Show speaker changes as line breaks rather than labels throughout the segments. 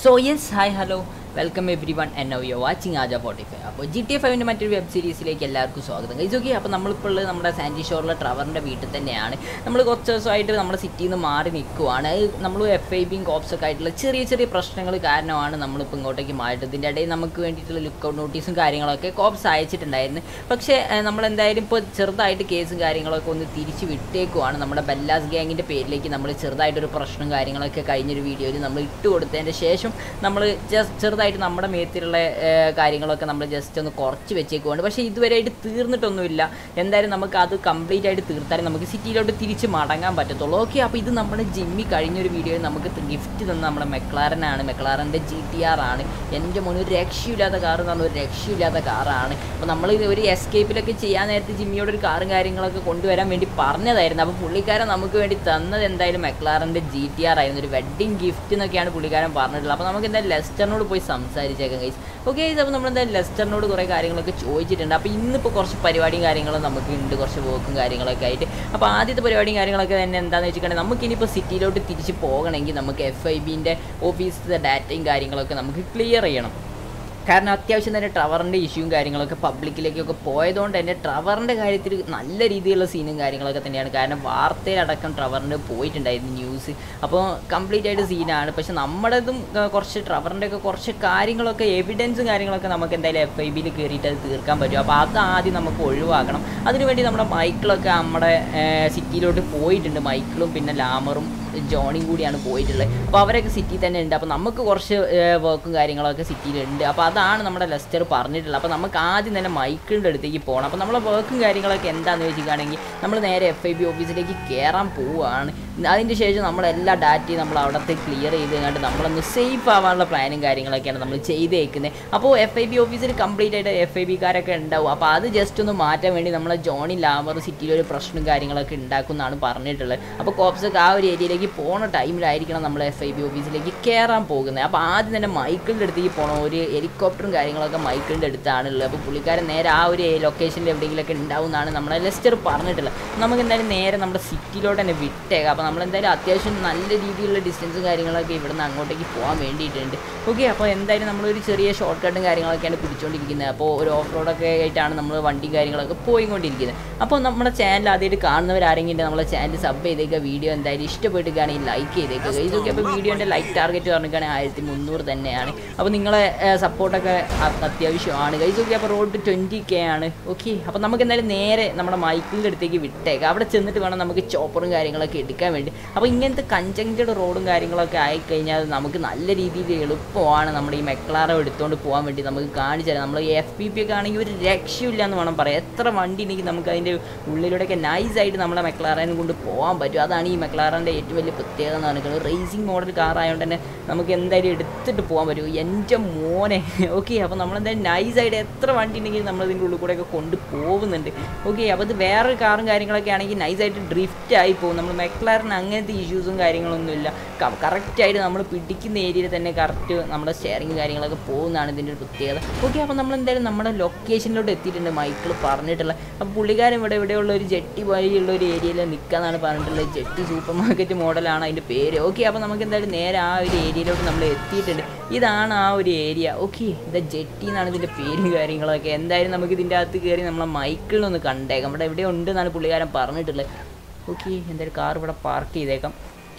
so yes hi hello welcome every one and you watching ആജ forty five അപ്പോൾ G T A ഫൈവിൻ്റെ മറ്റൊരു web സീരീസിലേക്ക് എല്ലാവർക്കും സ്വാഗതം കഴിച്ചു ഓക്കെ അപ്പോൾ നമ്മളിപ്പോൾ ഉള്ളത് നമ്മുടെ സാൻജി ഷോറിലെ ട്രവറിൻ്റെ വീട്ടിൽ തന്നെയാണ് നമ്മൾ കുറച്ച് ദിവസമായിട്ട് നമ്മുടെ സിറ്റിയിൽ നിന്ന് മാറി നിൽക്കുവാണ് നമ്മൾ എഫ് ഐ ബിയും കോപ്സ് ഒക്കെ ആയിട്ടുള്ള ചെറിയ ചെറിയ പ്രശ്നങ്ങൾ കാരണമാണ് നമ്മളിപ്പോൾ ഇങ്ങോട്ടേക്ക് മാറിയിട്ട് ഇതിൻ്റെ ഇടയിൽ നമുക്ക് വേണ്ടിയിട്ടുള്ള ലുക്കൗട്ട് നോട്ടീസും കാര്യങ്ങളൊക്കെ കോപ്സ് അയച്ചിട്ടുണ്ടായിരുന്നു പക്ഷേ നമ്മൾ എന്തായാലും ഇപ്പോൾ ചെറുതായിട്ട് കേസും കാര്യങ്ങളൊക്കെ ഒന്ന് തിരിച്ച് വിട്ടേക്കുവാണ് നമ്മുടെ ബെല്ലാസ് ഗ്യാങ്ങിൻ്റെ പേരിലേക്ക് നമ്മൾ ചെറുതായിട്ടൊരു പ്രശ്നം കാര്യങ്ങളൊക്കെ കഴിഞ്ഞൊരു വീഡിയോയിൽ നമ്മൾ ഇട്ട് കൊടുത്തതിൻ്റെ ശേഷം നമ്മൾ ജസ്റ്റ് ചെറുതായിട്ട് നമ്മുടെ മേത്തിലുള്ള ഏഹ്, കാര്യങ്ങളൊക്കെ നമ്മൾ ജസ്റ്റ് ഒന്ന് കുറച്ച് വെച്ചേക്കുവാണ് പക്ഷേ ഇതുവരെയായിട്ട് തീർന്നിട്ടൊന്നുമില്ല എന്തായാലും നമുക്ക് അത് കംപ്ലീറ്റ് ആയിട്ട് തീർത്താലേ നമുക്ക് സിറ്റിയിലോട്ട് തിരിച്ച് മടങ്ങാൻ പറ്റത്തുള്ളൂ ഓക്കെ അപ്പോൾ ഇത് നമ്മുടെ ജിമ്മി കഴിഞ്ഞൊരു വീഡിയോയിൽ നമുക്ക് ഗിഫ്റ്റ് തന്ന നമ്മുടെ മെക്ലാരനാണ് മെക്ലാരൻ്റെ ജി ടി ആർ ആണ് എൻ്റെ മോന് ഒരു രക്ഷയില്ലാത്ത കാർ എന്ന് പറഞ്ഞാൽ ഒരു രക്ഷയില്ലാത്ത കാറാണ് അപ്പോൾ നമ്മൾ ഇത് ഒരു എസ്കേപ്പിലൊക്കെ ചെയ്യാൻ നേരത്തെ ജിമ്മിയോട് ഒരു കാറും കാര്യങ്ങളൊക്കെ കൊണ്ടുവരാൻ വേണ്ടി പറഞ്ഞതായിരുന്നു അപ്പോൾ പുള്ളിക്കാരൻ നമുക്ക് വേണ്ടി തന്നത് എന്തായാലും മെക്ലാറിൻ്റെ ജി ടി ആർ ആയിരുന്നു ഒരു വെഡ്ഡിങ് ഗിഫ്റ്റ് എന്നൊക്കെയാണ് പുള്ളിക്കാരൻ പറഞ്ഞിട്ടുള്ളത് അപ്പോൾ നമുക്ക് എന്തായാലും ലെസ്റ്ററിനോട് പോയി സംസാരിച്ചേക്കാം ഗൈസ് ഓക്കെ ഗൈസ് അപ്പോൾ നമ്മൾ എന്തായാലും ലെസ്റ്ററിനോട് കുറേ കാര്യങ്ങളൊക്കെ ചോദിച്ചിട്ടുണ്ട് അപ്പോൾ ഇന്നിപ്പോൾ കുറച്ച് പരിപാടിയും കാര്യങ്ങളും നമുക്ക് ഉണ്ട് കുറച്ച് വർക്കും കാര്യങ്ങളൊക്കെ ആയിട്ട് അപ്പോൾ ആദ്യത്തെ പരിപാടിയും കാര്യങ്ങളൊക്കെ തന്നെ എന്താണെന്ന് വെച്ചിട്ടുണ്ടെങ്കിൽ നമുക്ക് ഇനിയിപ്പോൾ സിറ്റിയിലോട്ട് തിരിച്ച് പോകണമെങ്കിൽ നമുക്ക് എഫ് ഐ ബിൻ്റെ ഓഫീസിലെ ഡാറ്റയും കാര്യങ്ങളൊക്കെ നമുക്ക് ക്ലിയർ ചെയ്യണം കാരണം അത്യാവശ്യം തന്നെ ട്രവറിൻ്റെ ഇഷ്യൂവും കാര്യങ്ങളൊക്കെ പബ്ലിക്കിലേക്കൊക്കെ പോയതുകൊണ്ട് തന്നെ ട്രവറിൻ്റെ കാര്യത്തിൽ നല്ല രീതിയിലുള്ള സീനും കാര്യങ്ങളൊക്കെ തന്നെയാണ് കാരണം വാർത്തയിലടക്കം ട്രവറിൻ്റെ പോയിട്ടുണ്ടായിരുന്നു ന്യൂസ് അപ്പോൾ കംപ്ലീറ്റ് ആയിട്ട് സീനാണ് പക്ഷെ നമ്മുടേതും ആ, കുറച്ച് ട്രവറിൻ്റെ ഒക്കെ കുറച്ച് കാര്യങ്ങളൊക്കെ എവിഡൻസും കാര്യങ്ങളൊക്കെ നമുക്ക് എന്തായാലും എഫ് ഐ ബിയിൽ കയറിയിട്ട് അത് തീർക്കാൻ പറ്റും അപ്പോൾ അത് ആദ്യം നമുക്ക് ഒഴിവാക്കണം അതിനുവേണ്ടി നമ്മുടെ മൈക്കിളൊക്കെ നമ്മുടെ സിറ്റിയിലോട്ട് പോയിട്ടുണ്ട് മൈക്കിളും പിന്നെ ലാമറും ജോണിയും കൂടിയാണ് പോയിട്ടുള്ളത് അപ്പോൾ അവരൊക്കെ സിറ്റി തന്നെ ഉണ്ട് അപ്പോൾ നമുക്ക് കുറച്ച് വർക്കും കാര്യങ്ങളൊക്കെ സിറ്റിയിലുണ്ട് അപ്പോൾ അതാണ് നമ്മുടെ ലെസ്റ്റർ പറഞ്ഞിട്ടുള്ളത് അപ്പോൾ നമുക്ക് ആദ്യം തന്നെ മൈക്കിളിൻ്റെ അടുത്തേക്ക് പോകണം അപ്പോൾ നമ്മളെ വർക്കും കാര്യങ്ങളൊക്കെ എന്താണെന്ന് വെച്ചിട്ടാണെങ്കിൽ നമ്മൾ നേരെ എഫ് ഐ ബി ഓഫീസിലേക്ക് കയറാൻ പോവുകയാണ് അതിൻ്റെ ശേഷം നമ്മളെല്ലാ ഡാറ്റയും നമ്മൾ അവിടത്തെ ക്ലിയർ ചെയ്ത് കണ്ട് നമ്മളൊന്ന് സേഫ് ആവാനുള്ള പ്ലാനും കാര്യങ്ങളൊക്കെയാണ് നമ്മൾ ചെയ്തേക്കുന്നത് അപ്പോൾ എഫ് ഐ ബി ഓഫീസിൽ കംപ്ലീറ്റ് ആയിട്ട് എഫ് ഐ ബിക്കാരൊക്കെ ഉണ്ടാവും അപ്പോൾ അത് ജസ്റ്റ് ഒന്ന് മാറ്റാൻ വേണ്ടി നമ്മളെ ജോണി ലാമർ സിറ്റിയിൽ ഒരു പ്രശ്നം കാര്യങ്ങളൊക്കെ ഉണ്ടാക്കുമെന്നാണ് പറഞ്ഞിട്ടുള്ളത് അപ്പോൾ കോപ്സൊക്കെ ആ ഒരു ഏരിയയിലേക്ക് പോണ ടൈമിലായിരിക്കണം നമ്മൾ എഫ് ഐ ബി ഓഫീസിലേക്ക് കയറാൻ പോകുന്നത് അപ്പോൾ ആദ്യം തന്നെ മൈക്കിളിൻ്റെ അടുത്തേക്ക് പോകണം ഒരു ഹെലികോപ്റ്ററും കാര്യങ്ങളൊക്കെ മൈക്കിളിൻ്റെ അടുത്താണുള്ളത് അപ്പോൾ പുള്ളിക്കാരൻ നേരെ ആ ഒരു ലൊക്കേഷനിൽ എവിടെയെങ്കിലുമൊക്കെ ഉണ്ടാവും എന്നാണ് നമ്മളെ ലെസ്റ്റർ പറഞ്ഞിട്ടുള്ളത് നമുക്ക് എന്തായാലും നേരെ നമ്മുടെ സിറ്റിയിലോട്ട് തന്നെ വിട്ടേക്കാം അപ്പോൾ നമ്മൾ എന്തായാലും അത്യാവശ്യം നല്ല രീതിയിലുള്ള ഡിസ്റ്റൻസും കാര്യങ്ങളൊക്കെ ഇവിടുന്ന് അങ്ങോട്ടേക്ക് പോകാൻ വേണ്ടിയിട്ടുണ്ട് ഓക്കെ അപ്പോൾ എന്തായാലും നമ്മളൊരു ചെറിയ ഷോർട്ട് കട്ടും കാര്യങ്ങളൊക്കെയാണ് പിടിച്ചുകൊണ്ടിരിക്കുന്നത് അപ്പോൾ ഒരു ഓഫ് റോഡൊക്കെ ആയിട്ടാണ് നമ്മൾ വണ്ടിയും കാര്യങ്ങളൊക്കെ പോയിക്കൊണ്ടിരിക്കുന്നത് അപ്പോൾ നമ്മുടെ ചാനൽ ആദ്യമായിട്ട് കാണുന്നവരാരെങ്കിലും നമ്മുടെ ചാനൽ സബ് ചെയ്തേക്കുക വീഡിയോ എന്തായാലും ഇഷ്ടപ്പെട്ടുകയാണെങ്കിൽ ലൈക്ക് ചെയ്തേക്കുക ഇതൊക്കെ അപ്പോൾ വീഡിയോൻ്റെ ലൈക്ക് ടാർഗറ്റ് പറഞ്ഞിട്ടാണെങ്കിൽ ആയിരത്തി മുന്നൂറ് തന്നെയാണ് അപ്പോൾ നിങ്ങളെ സപ്പോർട്ടൊക്കെ അത്യാവശ്യമാണ് ഗൈസ് ഓക്കെ അപ്പോൾ റോഡ് ട്വൻറ്റി കെ ആണ് ഓക്കെ അപ്പോൾ നമുക്ക് എന്തായാലും നേരെ നമ്മുടെ മൈക്കിളിൻ്റെ അടുത്തേക്ക് വിട്ടേക്കാം അവിടെ ചെന്നിട്ട് വേണം നമുക്ക് ചോപ്പറും കാര്യങ്ങളൊക്കെ എടുക്കാൻ വേണ്ടി അപ്പോൾ ഇങ്ങനത്തെ കഞ്ചങ്റ്റഡ് റോഡും കാര്യങ്ങളൊക്കെ ആയിക്കഴിഞ്ഞാൽ നമുക്ക് നല്ല രീതിയിൽ എളുപ്പമാണ് നമ്മുടെ ഈ മെക്ലാറോ എടുത്തുകൊണ്ട് പോകാൻ വേണ്ടി നമുക്ക് കാണിച്ചു തരാം നമ്മൾ എഫ് പി പി ഒക്കെ ആണെങ്കിൽ ഒരു രക്ഷയില്ല എന്ന് വേണം പറയാം എത്ര വണ്ടി ഉണ്ടെങ്കിൽ നമുക്ക് അതിൻ്റെ ഉള്ളിലൂടെയൊക്കെ നൈസായിട്ട് നമ്മുടെ മെക്ലാറേനും കൊണ്ട് പോകാൻ പറ്റും അതാണ് ഈ മെക്ലാറിൻ്റെ ഏറ്റവും വലിയ പ്രത്യേകത എന്ന് പറയുന്നത് റേസിംഗ് മോഡൽ കാർ ആയതുകൊണ്ട് തന്നെ നമുക്ക് എന്തായാലും എടുത്തിട്ട് പോകാൻ പറ്റും എൻ്റെ മോനെ ഓക്കെ അപ്പോൾ നമ്മളെന്തായാലും നൈസായിട്ട് എത്ര വണ്ടി ഉണ്ടെങ്കിലും നമ്മൾ ഇതിൻ്റെ ഉള്ളിൽ കൂടെയൊക്കെ കൊണ്ട് പോകുന്നുണ്ട് ഓക്കെ അപ്പോൾ ഇത് വേറൊരു കാറും കാര്യങ്ങളൊക്കെ ആണെങ്കിൽ നൈസായിട്ട് ഡ്രിഫ്റ്റ് ആയി പോകും നമ്മൾ മെക്ലാറിന് അങ്ങനത്തെ ഇഷ്യൂസും കാര്യങ്ങളൊന്നുമില്ല കറക്റ്റായിട്ട് നമ്മൾ പിടിക്കുന്ന ഏരിയയിൽ തന്നെ കറക്റ്റ് നമ്മുടെ സ്റ്റെയറിങ് കാര്യങ്ങളൊക്കെ പോകുന്നതാണ് ഇതിൻ്റെ ഒരു പ്രത്യേകത ഓക്കെ അപ്പോൾ നമ്മൾ എന്തായാലും നമ്മുടെ ലൊക്കേഷനിലോട്ട് എത്തിയിട്ടുണ്ട് മൈക്കിൾ പറഞ്ഞിട്ടുള്ള അപ്പോൾ പുള്ളിക്കാരൻ ഇവിടെ ഇവിടെയുള്ള ഒരു ജെട്ടി വഴിയുള്ള ഒരു ഏരിയയിൽ നിൽക്കാന്നാണ് പറഞ്ഞിട്ടുള്ളത് ജെട്ടി സൂപ്പർ മാർക്കറ്റ് മോഡലാണ് അതിൻ്റെ പേര് ഓക്കെ അപ്പോൾ നമുക്ക് എന്തായാലും നേരെ ആ ഒരു ഏരിയയിലോട്ട് നമ്മൾ എത്തിയിട്ടുണ്ട് ഇതാണ് ആ ഒരു ഏരിയ ഓക്കെ ഇത് ജെട്ടി എന്നാണ് ഇതിൻ്റെ പേരും കാര്യങ്ങളൊക്കെ എന്തായാലും നമുക്ക് ഇതിൻ്റെ അകത്ത് കയറി നമ്മളെ മൈക്കിളിനൊന്ന് കണ്ടേക്കാം ഇവിടെ എവിടെ ഉണ്ട് എന്നാണ് പുള്ളിക്കാരൻ പറഞ്ഞിട്ടുള്ളത് ഓക്കെ എന്തായാലും കാർ ഇവിടെ പാർക്ക് ചെയ്തേക്കാം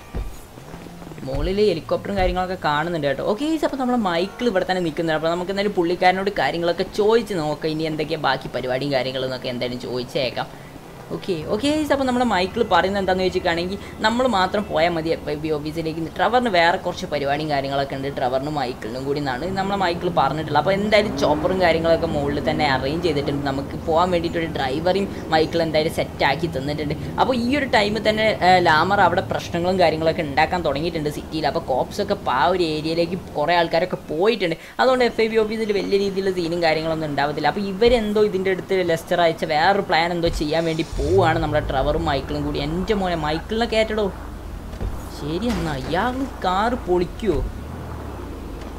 മുകളിൽ ഹെലികോപ്റ്ററും കാര്യങ്ങളൊക്കെ കാണുന്നുണ്ട് കേട്ടോ ഓക്കെ അപ്പോൾ നമ്മൾ മൈക്കിൾ ഇവിടെ തന്നെ നിൽക്കുന്നുണ്ട് അപ്പോൾ നമുക്ക് എന്തായാലും പുള്ളിക്കാരനോട് കാര്യങ്ങളൊക്കെ ചോദിച്ച് നോക്കാം ഇനി എന്തൊക്കെയാണ് ബാക്കി പരിപാടിയും കാര്യങ്ങളും എന്നൊക്കെ എന്തായാലും ചോദിച്ചേക്കാം ഓക്കെ ഓക്കെ അപ്പോൾ നമ്മുടെ മൈക്കിൾ പറയുന്നത് എന്താണെന്ന് വെച്ചിട്ടാണെങ്കിൽ നമ്മൾ മാത്രം പോയാൽ മതി എഫ് ഐ ബി ഓഫീസിലേക്ക് ട്രവറിന് വേറെ കുറച്ച് പരിപാടിയും കാര്യങ്ങളൊക്കെ ഉണ്ട് ട്രവറിനും മൈക്കിളിനും കൂടി എന്നാണ് നമ്മളെ മൈക്കിൾ പറഞ്ഞിട്ടുള്ളത് അപ്പോൾ എന്തായാലും ചോപ്പറും കാര്യങ്ങളൊക്കെ മുകളിൽ തന്നെ അറേഞ്ച് ചെയ്തിട്ടുണ്ട് നമുക്ക് പോകാൻ വേണ്ടിയിട്ട് ഒരു ഡ്രൈവറെയും മൈക്കിൾ എന്തായാലും സെറ്റാക്കി തന്നിട്ടുണ്ട് അപ്പോൾ ഈ ഒരു ടൈമിൽ തന്നെ ഏഹ്, ലാമർ അവിടെ പ്രശ്നങ്ങളും കാര്യങ്ങളൊക്കെ ഉണ്ടാക്കാൻ തുടങ്ങിയിട്ടുണ്ട് സിറ്റിയിൽ അപ്പോൾ കോപ്സ് ഒക്കെ ആ ഒരു ഏരിയയിലേക്ക് കുറേ ആൾക്കാരൊക്കെ പോയിട്ടുണ്ട് അതുകൊണ്ട് എഫ് ഐ ബി ഓഫീസിൽ വലിയ രീതിയിലുള്ള സീനും കാര്യങ്ങളൊന്നും ഉണ്ടാവത്തില്ല അപ്പോൾ ഇവരെന്തോ ഇതിൻ്റെ അടുത്ത് ലെസ്റ്റർ അയച്ച വേറൊരു പ്ലാൻ എന്തോ ചെയ്യാൻ വേണ്ടി പോവുകയാണ് നമ്മുടെ ട്രവറും മൈക്കിളും കൂടി എൻ്റെ മോനെ മൈക്കിളിനെ കയറ്റടോ ശരി എന്നാ ഇയാൾ കാറ് പൊളിക്കുമോ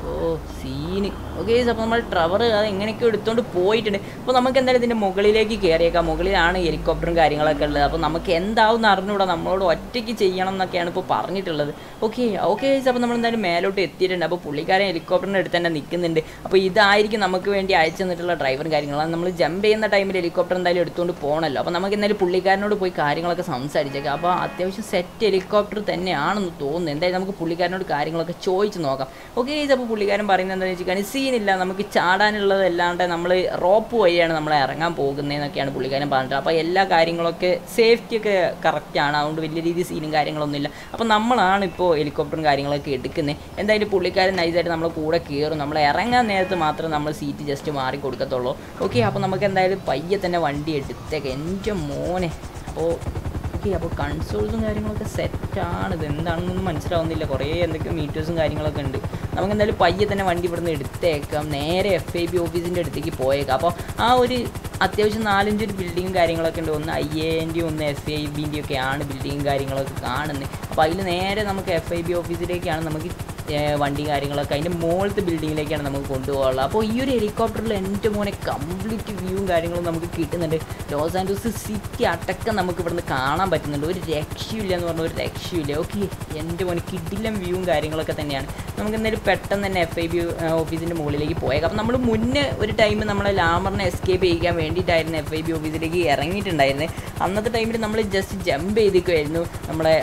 ഓ സീന് ഓക്കെ അപ്പോൾ നമ്മൾ ട്രവർ അത് എങ്ങനെയൊക്കെ എടുത്തുകൊണ്ട് പോയിട്ടുണ്ട് അപ്പോൾ നമുക്ക് എന്തായാലും ഇതിൻ്റെ മുകളിലേക്ക് കയറിയേക്കാം മുകളിലാണ് ഹെലികോപ്റ്ററും കാര്യങ്ങളൊക്കെ ഉള്ളത് അപ്പോൾ നമുക്ക് എന്താവും അറിഞ്ഞൂടാ നമ്മളോട് ഒറ്റയ്ക്ക് ചെയ്യണം എന്നൊക്കെയാണ് ഇപ്പോൾ പറഞ്ഞിട്ടുള്ളത് ഓക്കെ ഓക്കെ അപ്പോൾ നമ്മൾ എന്തായാലും മേലോട്ട് എത്തിയിട്ടുണ്ട് അപ്പോൾ പുള്ളിക്കാരൻ ഹെലികോപ്റ്ററിൻ്റെ അടുത്ത് തന്നെ നിൽക്കുന്നുണ്ട് അപ്പോൾ ഇതായിരിക്കും നമുക്ക് വേണ്ടി അയച്ചു തന്നിട്ടുള്ള ഡ്രൈവറും കാര്യങ്ങളും നമ്മൾ ജമ്പ് ചെയ്യുന്ന ടൈമിൽ ഹെലികോപ്റ്റർ എന്തായാലും എടുത്തുകൊണ്ട് പോകണമല്ലോ അപ്പോൾ നമുക്ക് എന്തായാലും പുള്ളിക്കാരനോട് പോയി കാര്യങ്ങളൊക്കെ സംസാരിച്ചേക്കാം അപ്പോൾ അത്യാവശ്യം സെറ്റ് ഹെലികോപ്റ്റർ തന്നെയാണെന്ന് തോന്നുന്നു എന്തായാലും നമുക്ക് പുള്ളിക്കാരനോട് കാര്യങ്ങളൊക്കെ ചോദിച്ച് നോക്കാം ഓക്കെ അപ്പോൾ പുള്ളിക്കാരൻ പറയുന്നത് എന്താണെന്ന് വെച്ചാൽ സീനില്ല നമുക്ക് ചാടാനുള്ളത് അല്ലാണ്ട് നമ്മൾ റോപ്പ് വഴിയാണ് നമ്മൾ ഇറങ്ങാൻ പോകുന്നതെന്നൊക്കെയാണ് പുള്ളിക്കാരൻ പറഞ്ഞിട്ട് അപ്പോൾ എല്ലാ കാര്യങ്ങളൊക്കെ സേഫ്റ്റി ഒക്കെ കറക്റ്റാണ് അതുകൊണ്ട് വലിയ രീതിയിൽ സീനും കാര്യങ്ങളൊന്നും ഇല്ല അപ്പോൾ നമ്മളാണ് ഇപ്പോൾ ഹെലികോപ്റ്ററും കാര്യങ്ങളൊക്കെ എടുക്കുന്നത് എന്തായാലും പുള്ളിക്കാരൻ നൈസായിട്ട് നമ്മൾ കൂടെ കയറും നമ്മൾ ഇറങ്ങാൻ നേരത്ത് മാത്രം നമ്മൾ സീറ്റ് ജസ്റ്റ് മാറി കൊടുക്കത്തുള്ളൂ ഓക്കെ അപ്പോൾ നമുക്ക് എന്തായാലും പയ്യെ തന്നെ വണ്ടി എടുത്തേക്കാം എൻ്റെ മോനെ അപ്പോൾ ഓക്കെ അപ്പോൾ കൺസോൾസും കാര്യങ്ങളൊക്കെ സെറ്റാണ് ഇത് എന്താണെന്നൊന്നും മനസ്സിലാവുന്നില്ല കുറേ എന്തൊക്കെയോ മീറ്റേഴ്സും കാര്യങ്ങളൊക്കെ ഉണ്ട് നമുക്ക് എന്തായാലും പയ്യെ തന്നെ വണ്ടി ഇവിടുന്ന് എടുത്തേക്കാം നേരെ എഫ് ഐ ബി ഓഫീസിൻ്റെ അടുത്തേക്ക് പോയേക്കാം അപ്പോൾ ആ ഒരു അത്യാവശ്യം നാലഞ്ച് ഒരു ബിൽഡിങ്ങും കാര്യങ്ങളൊക്കെ ഉണ്ട് ഒന്ന് ഐ എൻ്റെയും ഒന്ന് എഫ് ഐ ബിൻ്റെയും ഒക്കെയാണ് ബിൽഡിങ്ങും കാര്യങ്ങളൊക്കെ കാണുന്നത് അപ്പോൾ അതിൽ നേരെ നമുക്ക് എഫ് ഐ ബി ഓഫീസിലേക്കാണ് നമുക്ക് വണ്ടി കാര്യങ്ങളൊക്കെ അതിൻ്റെ മുകളിലത്തെ ബിൽഡിങ്ങിലേക്കാണ് നമുക്ക് കൊണ്ടുപോകാനുള്ളത് അപ്പോൾ ഈ ഒരു ഹെലികോപ്റ്ററിൽ എൻ്റെ മോനെ കംപ്ലീറ്റ് വ്യൂവും കാര്യങ്ങളും നമുക്ക് കിട്ടുന്നുണ്ട് ലോസ് ആൻഡോസ് സിറ്റി അടക്കം നമുക്ക് ഇവിടുന്ന് കാണാൻ പറ്റുന്നുണ്ട് ഒരു രക്ഷയില്ല എന്ന് പറഞ്ഞ ഒരു രക്ഷയില്ല ഓക്കെ എൻ്റെ മോനെ കിടിലം വ്യൂവും കാര്യങ്ങളൊക്കെ തന്നെയാണ് നമുക്ക് എന്തായാലും പെട്ടെന്ന് തന്നെ എഫ് ഐ ബി ഓഫീസിൻ്റെ മുകളിലേക്ക് പോയേക്കാം അപ്പോൾ നമ്മൾ മുന്നേ ഒരു ടൈം നമ്മളെ ലാമറിനെ എസ്കേപ്പ് ചെയ്യിക്കാൻ വേണ്ടിയിട്ടായിരുന്നു എഫ് ഐ ബി ഓഫീസിലേക്ക് ഇറങ്ങിയിട്ടുണ്ടായിരുന്നത് അന്നത്തെ ടൈമിൽ നമ്മൾ ജസ്റ്റ് ജമ്പ് ചെയ്തിരിക്കുമായിരുന്നു നമ്മളെ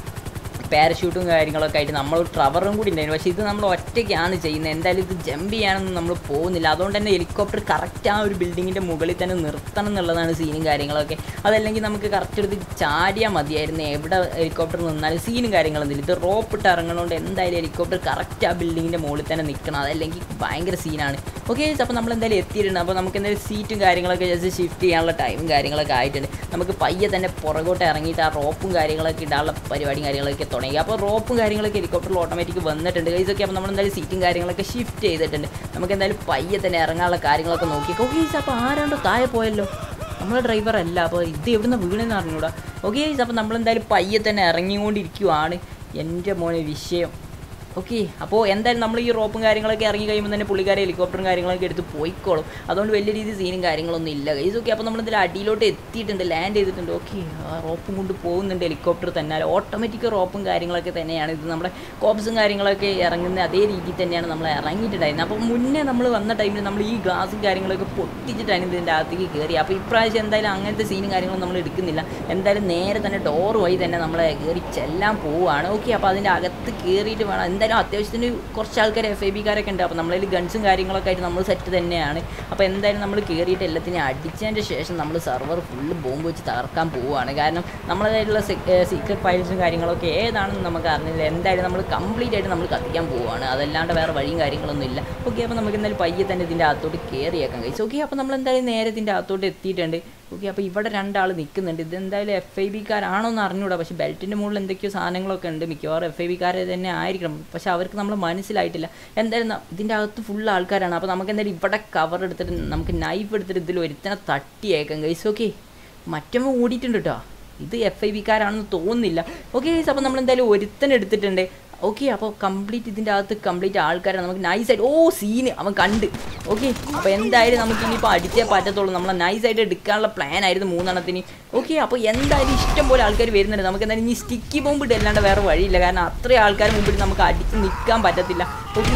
പാരഷൂട്ടും കാര്യങ്ങളൊക്കെ ആയിട്ട് നമ്മൾ ട്രവറും കൂടി ഉണ്ടായിരുന്നു പക്ഷേ ഇത് നമ്മൾ ഒറ്റയ്ക്കാണ് ചെയ്യുന്നത് എന്തായാലും ഇത് ജമ്പ് ചെയ്യാനൊന്നും നമ്മൾ പോകുന്നില്ല അതുകൊണ്ട് തന്നെ ഹെലികോപ്റ്റർ കറക്റ്റ് ആ ഒരു ബിൽഡിങ്ങിൻ്റെ മുകളിൽ തന്നെ നിർത്തണം എന്നുള്ളതാണ് സീനും കാര്യങ്ങളൊക്കെ അതല്ലെങ്കിൽ നമുക്ക് കറക്റ്റ് എടുത്ത് ചാടിയാൽ മതിയായിരുന്നു എവിടെ ഹെലികോപ്റ്റർ നിന്നാലും സീനും കാര്യങ്ങളൊന്നുമില്ല ഇത് റോപ്പ് ഇട്ട് ഇറങ്ങണോണ്ട് എന്തായാലും ഹെലികോപ്റ്റർ കറക്റ്റ് ആ ബിൽഡിങ്ങിൻ്റെ മുകളിൽ തന്നെ നിൽക്കണം അതല്ലെങ്കിൽ ഭയങ്കര സീനാണ് ഓക്കെ അപ്പോൾ നമ്മൾ എന്തായാലും എത്തിയിട്ടുണ്ട് അപ്പോൾ നമുക്ക് എന്തായാലും സീറ്റും കാര്യങ്ങളൊക്കെ ജസ്റ്റ് ഷിഫ്റ്റ് ചെയ്യാനുള്ള ടൈമും കാര്യങ്ങളൊക്കെ ആയിട്ടുണ്ട് നമുക്ക് പയ്യെ തന്നെ പുറകോട്ട് ഇറങ്ങിയിട്ട് ആ റോപ്പും കാര്യങ്ങളൊക്കെ ഇടാനുള്ള പരിപാടിയും കാര്യങ്ങളൊക്കെ തുടങ്ങി അപ്പോൾ റോപ്പും കാര്യങ്ങളൊക്കെ ഹെലികോപ്റ്ററിൽ ഓട്ടോമാറ്റിക് വന്നിട്ടുണ്ട് ഇതൊക്കെ അപ്പോൾ നമ്മൾ എന്തായാലും സീറ്റും കാര്യങ്ങളൊക്കെ ഷിഫ്റ്റ് ചെയ്തിട്ടുണ്ട് നമുക്ക് എന്തായാലും പയ്യെ തന്നെ ഇറങ്ങാനുള്ള കാര്യങ്ങളൊക്കെ നോക്കി ഓക്കെ അപ്പോൾ ആരാണ്ടോ താഴെ പോയല്ലോ നമ്മളെ ഡ്രൈവർ അല്ല അപ്പോൾ ഇത് എവിടുന്ന് വീണെന്ന് അറിഞ്ഞൂടാ ഓക്കെ അപ്പോൾ നമ്മളെന്തായാലും പയ്യെ തന്നെ ഇറങ്ങിക്കൊണ്ടിരിക്കുവാണ് എൻ്റെ മോനെ വിഷയം ഓക്കെ അപ്പോൾ എന്തായാലും നമ്മൾ ഈ റോപ്പും കാര്യങ്ങളൊക്കെ ഇറങ്ങി കഴിയുമ്പോൾ തന്നെ പുള്ളിക്കാരെ ഹെലികോപ്റ്ററും കാര്യങ്ങളൊക്കെ എടുത്ത് പോയിക്കോളും അതുകൊണ്ട് വലിയ രീതിയിൽ സീനും കാര്യങ്ങളൊന്നും ഇല്ല ഗൈസ് ഓക്കെ അപ്പോൾ നമ്മൾ എന്തായാലും അടിയിലോട്ട് എത്തിയിട്ടുണ്ട് ലാൻഡ് ചെയ്തിട്ടുണ്ട് ഓക്കെ ആ റോപ്പും കൊണ്ട് പോകുന്നുണ്ട് ഹെലികോപ്റ്റർ തന്നെ ഓട്ടോമാറ്റിക് റോപ്പും കാര്യങ്ങളൊക്കെ തന്നെയാണ് ഇത് നമ്മുടെ കോപ്സും കാര്യങ്ങളൊക്കെ ഇറങ്ങുന്ന അതേ രീതിയിൽ തന്നെയാണ് നമ്മൾ ഇറങ്ങിയിട്ടുണ്ടായിരുന്നത് അപ്പോൾ മുന്നേ നമ്മൾ വന്ന ടൈമിൽ നമ്മൾ ഈ ഗ്ലാസും കാര്യങ്ങളൊക്കെ പൊട്ടിച്ചിട്ടാണ് ഇതിൻ്റെ അകത്തേക്ക് കയറി അപ്പോൾ ഇപ്രാവശ്യം എന്തായാലും അങ്ങനത്തെ സീനും കാര്യങ്ങളും നമ്മൾ എടുക്കുന്നില്ല എന്തായാലും നേരെ തന്നെ ഡോർ വഴി തന്നെ നമ്മളെ കയറി ചെല്ലാൻ പോവുകയാണ് ഓക്കെ അപ്പോൾ അതിൻ്റെ അകത്ത് കയറിയിട്ട് വേണം എന്തായാലും അത്യാവശ്യത്തിന് കുറച്ച് ആൾക്കാർ എഫ് ഐ ബിക്കാരൊക്കെ ഉണ്ട് അപ്പോൾ നമ്മളതിൽ ഗൺസും കാര്യങ്ങളൊക്കെ ആയിട്ട് നമ്മൾ സെറ്റ് തന്നെയാണ് അപ്പോൾ എന്തായാലും നമ്മൾ കയറിയിട്ട് എല്ലാത്തിനെയും അടിച്ചതിൻ്റെ ശേഷം നമ്മൾ സെർവർ ഫുള്ള് ബോംബ് വെച്ച് തകർക്കാൻ പോവുകയാണ് കാരണം നമ്മളതായിട്ടുള്ള സീക്രട്ട് ഫയൽസും കാര്യങ്ങളൊക്കെ ഏതാണെന്ന് നമുക്ക് അറിഞ്ഞില്ല എന്തായാലും നമ്മൾ കംപ്ലീറ്റ് ആയിട്ട് നമ്മൾ കത്തിക്കാൻ പോവുകയാണ് അതല്ലാണ്ട് വേറെ വഴിയും കാര്യങ്ങളൊന്നും ഇല്ല ഓക്കെ അപ്പോൾ നമുക്ക് എന്തായാലും പയ്യെ തന്നെ ഇതിൻ്റെ അകത്തോട്ട് കയറിയേക്കാം കഴിച്ചു ഓക്കെ അപ്പോൾ നമ്മൾ എന്തായാലും നേരെ ഇതിൻ്റെ അകത്തോട്ട് എത്തിയിട്ടുണ്ട് ഓക്കെ അപ്പോൾ ഇവിടെ രണ്ടാൾ നിൽക്കുന്നുണ്ട് ഇതെന്തായാലും എഫ് ഐ ബിക്കാരാണോ എന്ന് അറിഞ്ഞൂടാ പക്ഷേ ബെൽറ്റിൻ്റെ മുകളിൽ എന്തൊക്കെയോ സാധനങ്ങളൊക്കെ ഉണ്ട് മിക്കവാറും എഫ് ഐ ബിക്കാരെ തന്നെ ആയിരിക്കണം പക്ഷേ അവർക്ക് നമ്മൾ മനസ്സിലായിട്ടില്ല എന്തായാലും ന- ഇതിൻ്റെ അകത്ത് ഫുൾ ആൾക്കാരാണ് അപ്പോൾ നമുക്ക് എന്തായാലും ഇവിടെ കവർ എടുത്തിട്ട് നമുക്ക് നൈഫ് എടുത്തിട്ട് ഇതിൽ ഒരുത്തനെ തട്ടിയേക്കാം ഗൈസ് ഓക്കെ മറ്റമ്മ ഓടിയിട്ടുണ്ട് കേട്ടോ ഇത് എഫ് ഐ ബിക്കാരാണെന്ന് തോന്നുന്നില്ല ഓക്കെ ഗൈസ് അപ്പോൾ നമ്മൾ എന്തായാലും ഒരുത്തനെ എടുത്തിട്ടുണ്ട് ഓക്കെ അപ്പോൾ കംപ്ലീറ്റ് ഇതിൻ്റെ അകത്ത് കംപ്ലീറ്റ് ആൾക്കാരാണ് നമുക്ക് നൈസായിട്ട് ഓ സീന് അവൻ കണ്ട് ഓക്കെ അപ്പോൾ എന്തായാലും നമുക്ക് ഇനിയിപ്പോൾ അടിച്ചേ പറ്റത്തുള്ളൂ നമ്മളെ നൈസായിട്ട് എടുക്കാനുള്ള പ്ലാൻ ആയിരുന്നു മൂന്നെണ്ണത്തിന് ഓക്കെ അപ്പോൾ എന്തായാലും ഇഷ്ടം പോലെ ആൾക്കാർ വരുന്നുണ്ട് നമുക്ക് എന്തായാലും ഇനി സ്റ്റിക്കി ബോംബ് ഇട്ട് അല്ലാണ്ട് വേറെ വഴിയില്ല കാരണം അത്രയും ആൾക്കാർ മുമ്പിൽ നമുക്ക് അടിച്ച് നിൽക്കാൻ പറ്റത്തില്ല ഓക്കെ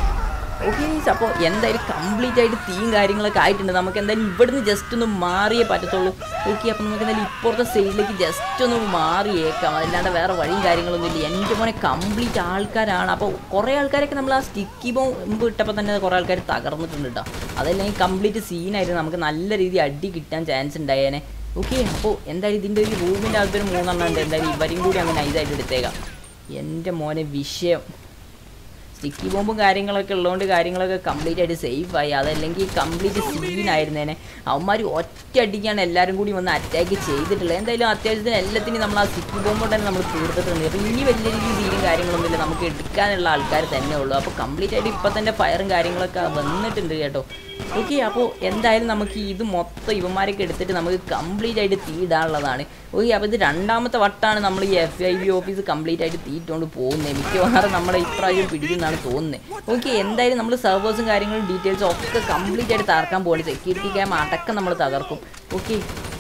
ഓക്കെ അപ്പോൾ എന്തായാലും കംപ്ലീറ്റ് ആയിട്ട് തീയും കാര്യങ്ങളൊക്കെ ആയിട്ടുണ്ട് നമുക്ക് എന്തായാലും ഇവിടുന്ന് ജസ്റ്റ് ഒന്ന് മാറിയേ പറ്റത്തുള്ളൂ ഓക്കെ അപ്പോൾ നമുക്ക് എന്തായാലും ഇപ്പുറത്തെ സൈഡിലേക്ക് ജസ്റ്റ് ഒന്ന് മാറിയേക്കാം അല്ലാണ്ട് വേറെ വഴിയും കാര്യങ്ങളൊന്നും ഇല്ല എൻ്റെ മോനെ കംപ്ലീറ്റ് ആൾക്കാരാണ് അപ്പോൾ കുറേ ആൾക്കാരൊക്കെ നമ്മൾ ആ സ്റ്റിക്കി ബോംബ് ഇട്ടപ്പോൾ തന്നെ കുറേ ആൾക്കാർ തകർന്നിട്ടുണ്ട് കേട്ടോ അതല്ലെങ്കിൽ കംപ്ലീറ്റ് സീനായിരുന്നു നമുക്ക് നല്ല രീതിയിൽ അടി കിട്ടാൻ ചാൻസ് ഉണ്ടായേനെ ഓക്കെ അപ്പോൾ എന്തായാലും ഇതിൻ്റെ ഒരു റൂമിൻ്റെ അകത്തൊരു മൂന്നെണ്ണം ഉണ്ട് എന്തായാലും ഇവരും കൂടി അങ്ങ് നൈസായിട്ട് എടുത്തേക്കാം എൻ്റെ മോനെ വിഷയം സ്റ്റിക്കി ബോംബും കാര്യങ്ങളൊക്കെ ഉള്ളതുകൊണ്ട് കാര്യങ്ങളൊക്കെ കംപ്ലീറ്റ് ആയിട്ട് സേഫ് ആയി അതല്ലെങ്കിൽ കംപ്ലീറ്റ് സീനായിരുന്നേനെ അവന്മാർ ഒറ്റ അടിക്കാണ് എല്ലാവരും കൂടി വന്ന് അറ്റാക്ക് ചെയ്തിട്ടുള്ളത് എന്തായാലും അത്യാവശ്യത്തിന് എല്ലാത്തിനും നമ്മൾ ആ സ്റ്റിക്കി ബോംബ് തന്നെ നമ്മൾ തീർത്തിട്ടുണ്ട് അപ്പോൾ ഇനി വലിയ രീതിയിൽ സീനും കാര്യങ്ങളൊന്നുമില്ല നമുക്ക് എടുക്കാനുള്ള ആൾക്കാർ തന്നെ ഉള്ളൂ അപ്പോൾ കംപ്ലീറ്റ് ആയിട്ട് ഇപ്പം തന്നെ ഫയറും കാര്യങ്ങളൊക്കെ വന്നിട്ടുണ്ട് കേട്ടോ ഓക്കെ അപ്പോൾ എന്തായാലും നമുക്ക് ഇത് മൊത്തം ഇവന്മാരൊക്കെ എടുത്തിട്ട് നമുക്ക് കംപ്ലീറ്റ് ആയിട്ട് തീയിടാനുള്ളതാണ് ഓക്കെ അപ്പോൾ ഇത് രണ്ടാമത്തെ വട്ടമാണ് നമ്മൾ ഈ F I B office complete ആയിട്ട് തീയിട്ടുകൊണ്ട് പോകുന്നത് മിക്കവാറും നമ്മളെ ഇപ്രാവശ്യം പിടിക്കുന്നതാണ് എന്നാണ് തോന്നുന്നത് ഓക്കെ എന്തായാലും നമ്മൾ സെർവേഴ്സും കാര്യങ്ങളും ഡീറ്റെയിൽസും ഒക്കെ കംപ്ലീറ്റ് ആയിട്ട് തകർക്കാൻ പോകുന്നത് സെക്യൂരിറ്റി ക്യാം അടക്കം നമ്മൾ തകർക്കും ഓക്കെ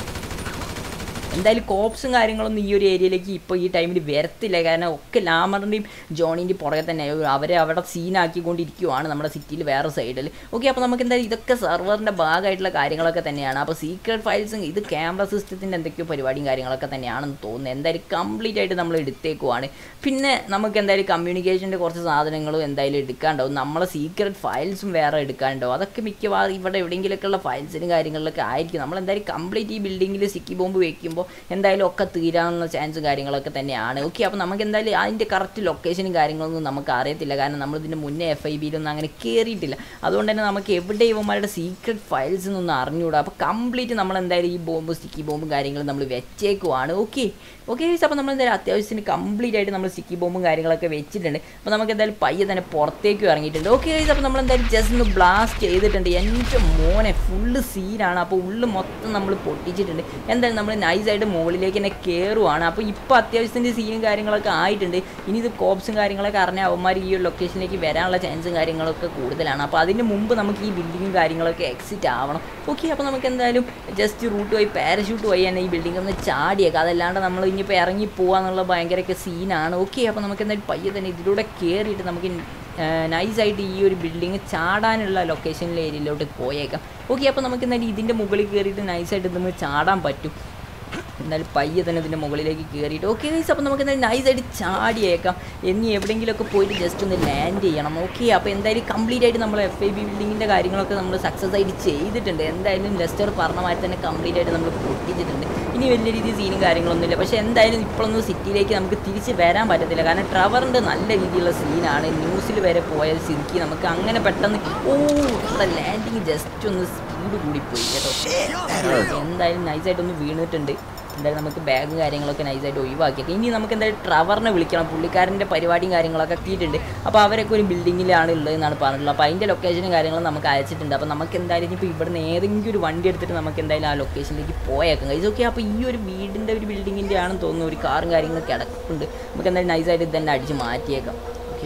എന്തായാലും കോപ്സും കാര്യങ്ങളൊന്നും ഈ ഒരു ഏരിയയിലേക്ക് ഇപ്പോൾ ഈ ടൈമിൽ വരത്തില്ല കാരണം ഒക്കെ ലാമറിൻ്റെയും ജോണിൻ്റെയും പുറകെ തന്നെ അവരെ അവിടെ സീനാക്കിക്കൊണ്ടിരിക്കുവാണ് നമ്മുടെ സിറ്റിയിൽ വേറെ സൈഡിൽ ഓക്കെ അപ്പോൾ നമുക്ക് എന്തായാലും ഇതൊക്കെ സെർവറിൻ്റെ ഭാഗമായിട്ടുള്ള കാര്യങ്ങളൊക്കെ തന്നെയാണ് അപ്പോൾ സീക്രട്ട് ഫയൽസും ഇത് ക്യാമറ സിസ്റ്റത്തിൻ്റെ എന്തൊക്കെയോ പരിപാടിയും കാര്യങ്ങളൊക്കെ തന്നെയാണെന്ന് തോന്നുന്നത് എന്തായാലും കംപ്ലീറ്റ് ആയിട്ട് നമ്മൾ എടുത്തേക്കുവാണ് പിന്നെ നമുക്ക് എന്തായാലും കമ്മ്യൂണിക്കേഷൻ്റെ കുറച്ച് സാധനങ്ങളും എന്തായാലും എടുക്കാണ്ടാവും നമ്മളെ സീക്രട്ട് ഫയൽസും വേറെ എടുക്കാനുണ്ടാവും അതൊക്കെ മിക്കവാറും ഇവിടെ എവിടെയെങ്കിലുമൊക്കെ ഉള്ള ഫയൽസിനും കാര്യങ്ങളിലൊക്കെ ആയിരിക്കും നമ്മൾ എന്തായാലും കംപ്ലീറ്റ് ഈ ബിൽഡിങ്ങിൽ സിക്കി ബോംബ് വെക്കുമ്പോൾ എന്തായാലും ഒക്കെ തീരാനുള്ള ചാൻസും കാര്യങ്ങളൊക്കെ തന്നെയാണ് ഓക്കെ അപ്പോൾ നമുക്ക് എന്തായാലും അതിൻ്റെ കറക്റ്റ് ലൊക്കേഷനും കാര്യങ്ങളൊന്നും നമുക്ക് അറിയത്തില്ല കാരണം നമ്മൾ ഇതിൻ്റെ മുന്നേ എഫ് ഐ ബിയിലൊന്നും അങ്ങനെ കയറിയിട്ടില്ല അതുകൊണ്ട് തന്നെ നമുക്ക് എവിടെ ഇവന്മാരുടെ സീക്രട്ട് ഫയൽസ് ഒന്നും അറിഞ്ഞുകൂടാ അപ്പോൾ കംപ്ലീറ്റ് നമ്മൾ എന്തായാലും ഈ ബോംബ് സ്റ്റിക്കി ബോംബും കാര്യങ്ങളും നമ്മൾ വെച്ചേക്കുവാണ് ഓക്കെ ഓക്കെ അപ്പോൾ നമ്മൾ എന്തായാലും അത്യാവശ്യത്തിന് കംപ്ലീറ്റ് ആയിട്ട് നമ്മൾ സ്റ്റിക്കി ബോംബും കാര്യങ്ങളൊക്കെ വെച്ചിട്ടുണ്ട് അപ്പോൾ നമുക്ക് എന്തായാലും പയ്യെ തന്നെ പുറത്തേക്ക് ഇറങ്ങിയിട്ടുണ്ട് ഓക്കെ അപ്പോൾ നമ്മൾ എന്തായാലും ജസ്റ്റ് ഒന്ന് ബ്ലാസ്റ്റ് ചെയ്തിട്ടുണ്ട് എൻ്റെ മോനെ ഫുള്ള് സീനാണ് അപ്പോൾ ഉള്ളു മൊത്തം നമ്മൾ പൊട്ടിച്ചിട്ടുണ്ട് എന്തായാലും നമ്മൾ നൈസായിട്ട് മുകളിലേക്ക് തന്നെ കയറുവാണ് അപ്പോൾ ഇപ്പോൾ അത്യാവശ്യത്തിൻ്റെ സീനും കാര്യങ്ങളൊക്കെ ആയിട്ടുണ്ട് ഇനി ഇത് കോപ്സും കാര്യങ്ങളൊക്കെ അറിഞ്ഞാൽ അവന്മാർ ഈ ഒരു ലൊക്കേഷനിലേക്ക് വരാനുള്ള ചാൻസും കാര്യങ്ങളൊക്കെ കൂടുതലാണ് അപ്പോൾ അതിന് മുമ്പ് നമുക്ക് ഈ ബിൽഡിങ്ങും കാര്യങ്ങളൊക്കെ എക്സിറ്റ് ആവണം ഓക്കെ അപ്പോൾ നമുക്ക് എന്തായാലും ജസ്റ്റ് റൂട്ട് വഴി പാരഷൂട്ട് വഴി തന്നെ ഈ ബിൽഡിംഗ് ഒന്ന് ചാടിയേക്കാം അതല്ലാണ്ട് നമ്മൾ ഇനിയിപ്പോൾ ഇറങ്ങി പോകാന്നുള്ള ഭയങ്കരമൊക്കെ സീനാണ് ഓക്കെ അപ്പോൾ നമുക്ക് എന്തായാലും പയ്യെ തന്നെ ഇതിലൂടെ കയറിയിട്ട് നമുക്ക് നൈസായിട്ട് ഈ ഒരു ബിൽഡിങ് ചാടാനുള്ള ലൊക്കേഷനിലെ ഏരിയയിലോട്ട് പോയേക്കാം ഓക്കെ അപ്പോൾ നമുക്ക് എന്തായാലും ഇതിൻ്റെ മുകളിൽ കയറിയിട്ട് നൈസായിട്ട് ഇതൊന്ന് ചാടാൻ പറ്റും എന്തായാലും പയ്യെ തന്നെ ഇതിൻ്റെ മുകളിലേക്ക് കയറിയിട്ട് ഓക്കെ ഗൈസ് അപ്പോൾ നമുക്ക് എന്തായാലും നൈസായിട്ട് ചാടിയേക്കാം ഇനി എവിടെയെങ്കിലുമൊക്കെ പോയിട്ട് ജസ്റ്റ് ഒന്ന് ലാൻഡ് ചെയ്യണം ഓക്കെ അപ്പോൾ എന്തായാലും കംപ്ലീറ്റ് ആയിട്ട് നമ്മൾ എഫ് ഐ ബി ബിൽഡിങ്ങിൻ്റെ കാര്യങ്ങളൊക്കെ നമ്മൾ സക്സസ് ആയിട്ട് ചെയ്തിട്ടുണ്ട് എന്തായാലും ലെസ്റ്റർ പറഞ്ഞ മാതിരി തന്നെ കംപ്ലീറ്റ് ആയിട്ട് നമ്മൾ പൊട്ടിച്ചിട്ടുണ്ട് ഇനി വലിയ രീതിയിൽ സീനും കാര്യങ്ങളൊന്നുമില്ല പക്ഷേ എന്തായാലും ഇപ്പോഴൊന്നും സിറ്റിയിലേക്ക് നമുക്ക് തിരിച്ച് വരാൻ പറ്റത്തില്ല കാരണം ട്രവറിൻ്റെ നല്ല രീതിയിലുള്ള സീനാണ് ന്യൂസിൽ വരെ പോയ സ്ഥിതിക്ക് നമുക്ക് അങ്ങനെ പെട്ടെന്ന് ഓ നമ്മുടെ ലാൻഡിങ് ജസ്റ്റ് ഒന്ന് സ്പീഡ് കൂടിപ്പോയി കേട്ടോ എന്തായാലും നൈസായിട്ടൊന്ന് വീണിട്ടുണ്ട് എന്തായാലും നമുക്ക് ബാഗും കാര്യങ്ങളൊക്കെ നൈസായിട്ട് ഒഴിവാക്കിയേക്കാം ഇനി നമുക്ക് എന്തായാലും ട്രവറിനെ വിളിക്കണം പുള്ളിക്കാരൻ്റെ പരിപാടിയും കാര്യങ്ങളൊക്കെ എത്തിയിട്ടുണ്ട് അപ്പോൾ അവരൊക്കെ ഒരു ബിൽഡിങ്ങിലാണ് ഉള്ളതെന്നാണ് പറഞ്ഞിട്ടുള്ളത് അപ്പോൾ അതിൻ്റെ ലൊക്കേഷനും കാര്യങ്ങളും നമുക്ക് അയച്ചിട്ടുണ്ട് അപ്പോൾ നമുക്ക് എന്തായാലും ഇനിയിപ്പോൾ ഇവിടുന്ന് ഏതെങ്കിലും ഒരു വണ്ടി എടുത്തിട്ട് നമുക്ക് എന്തായാലും ആ ലൊക്കേഷനിലേക്ക് പോയേക്കാം കഴിച്ച് ഓക്കെ അപ്പോൾ ഈ ഒരു വീടിൻ്റെ ഒരു ബിൽഡിങ്ങിൻ്റെ ആണെന്ന് തോന്നുന്നു ഒരു കാറും കാര്യങ്ങളൊക്കെ കിടക്കുന്നുണ്ട് നമുക്ക് എന്തായാലും നൈസായിട്ട് ഇത് തന്നെ അടിച്ച് മാറ്റിയേക്കാം ഓക്കെ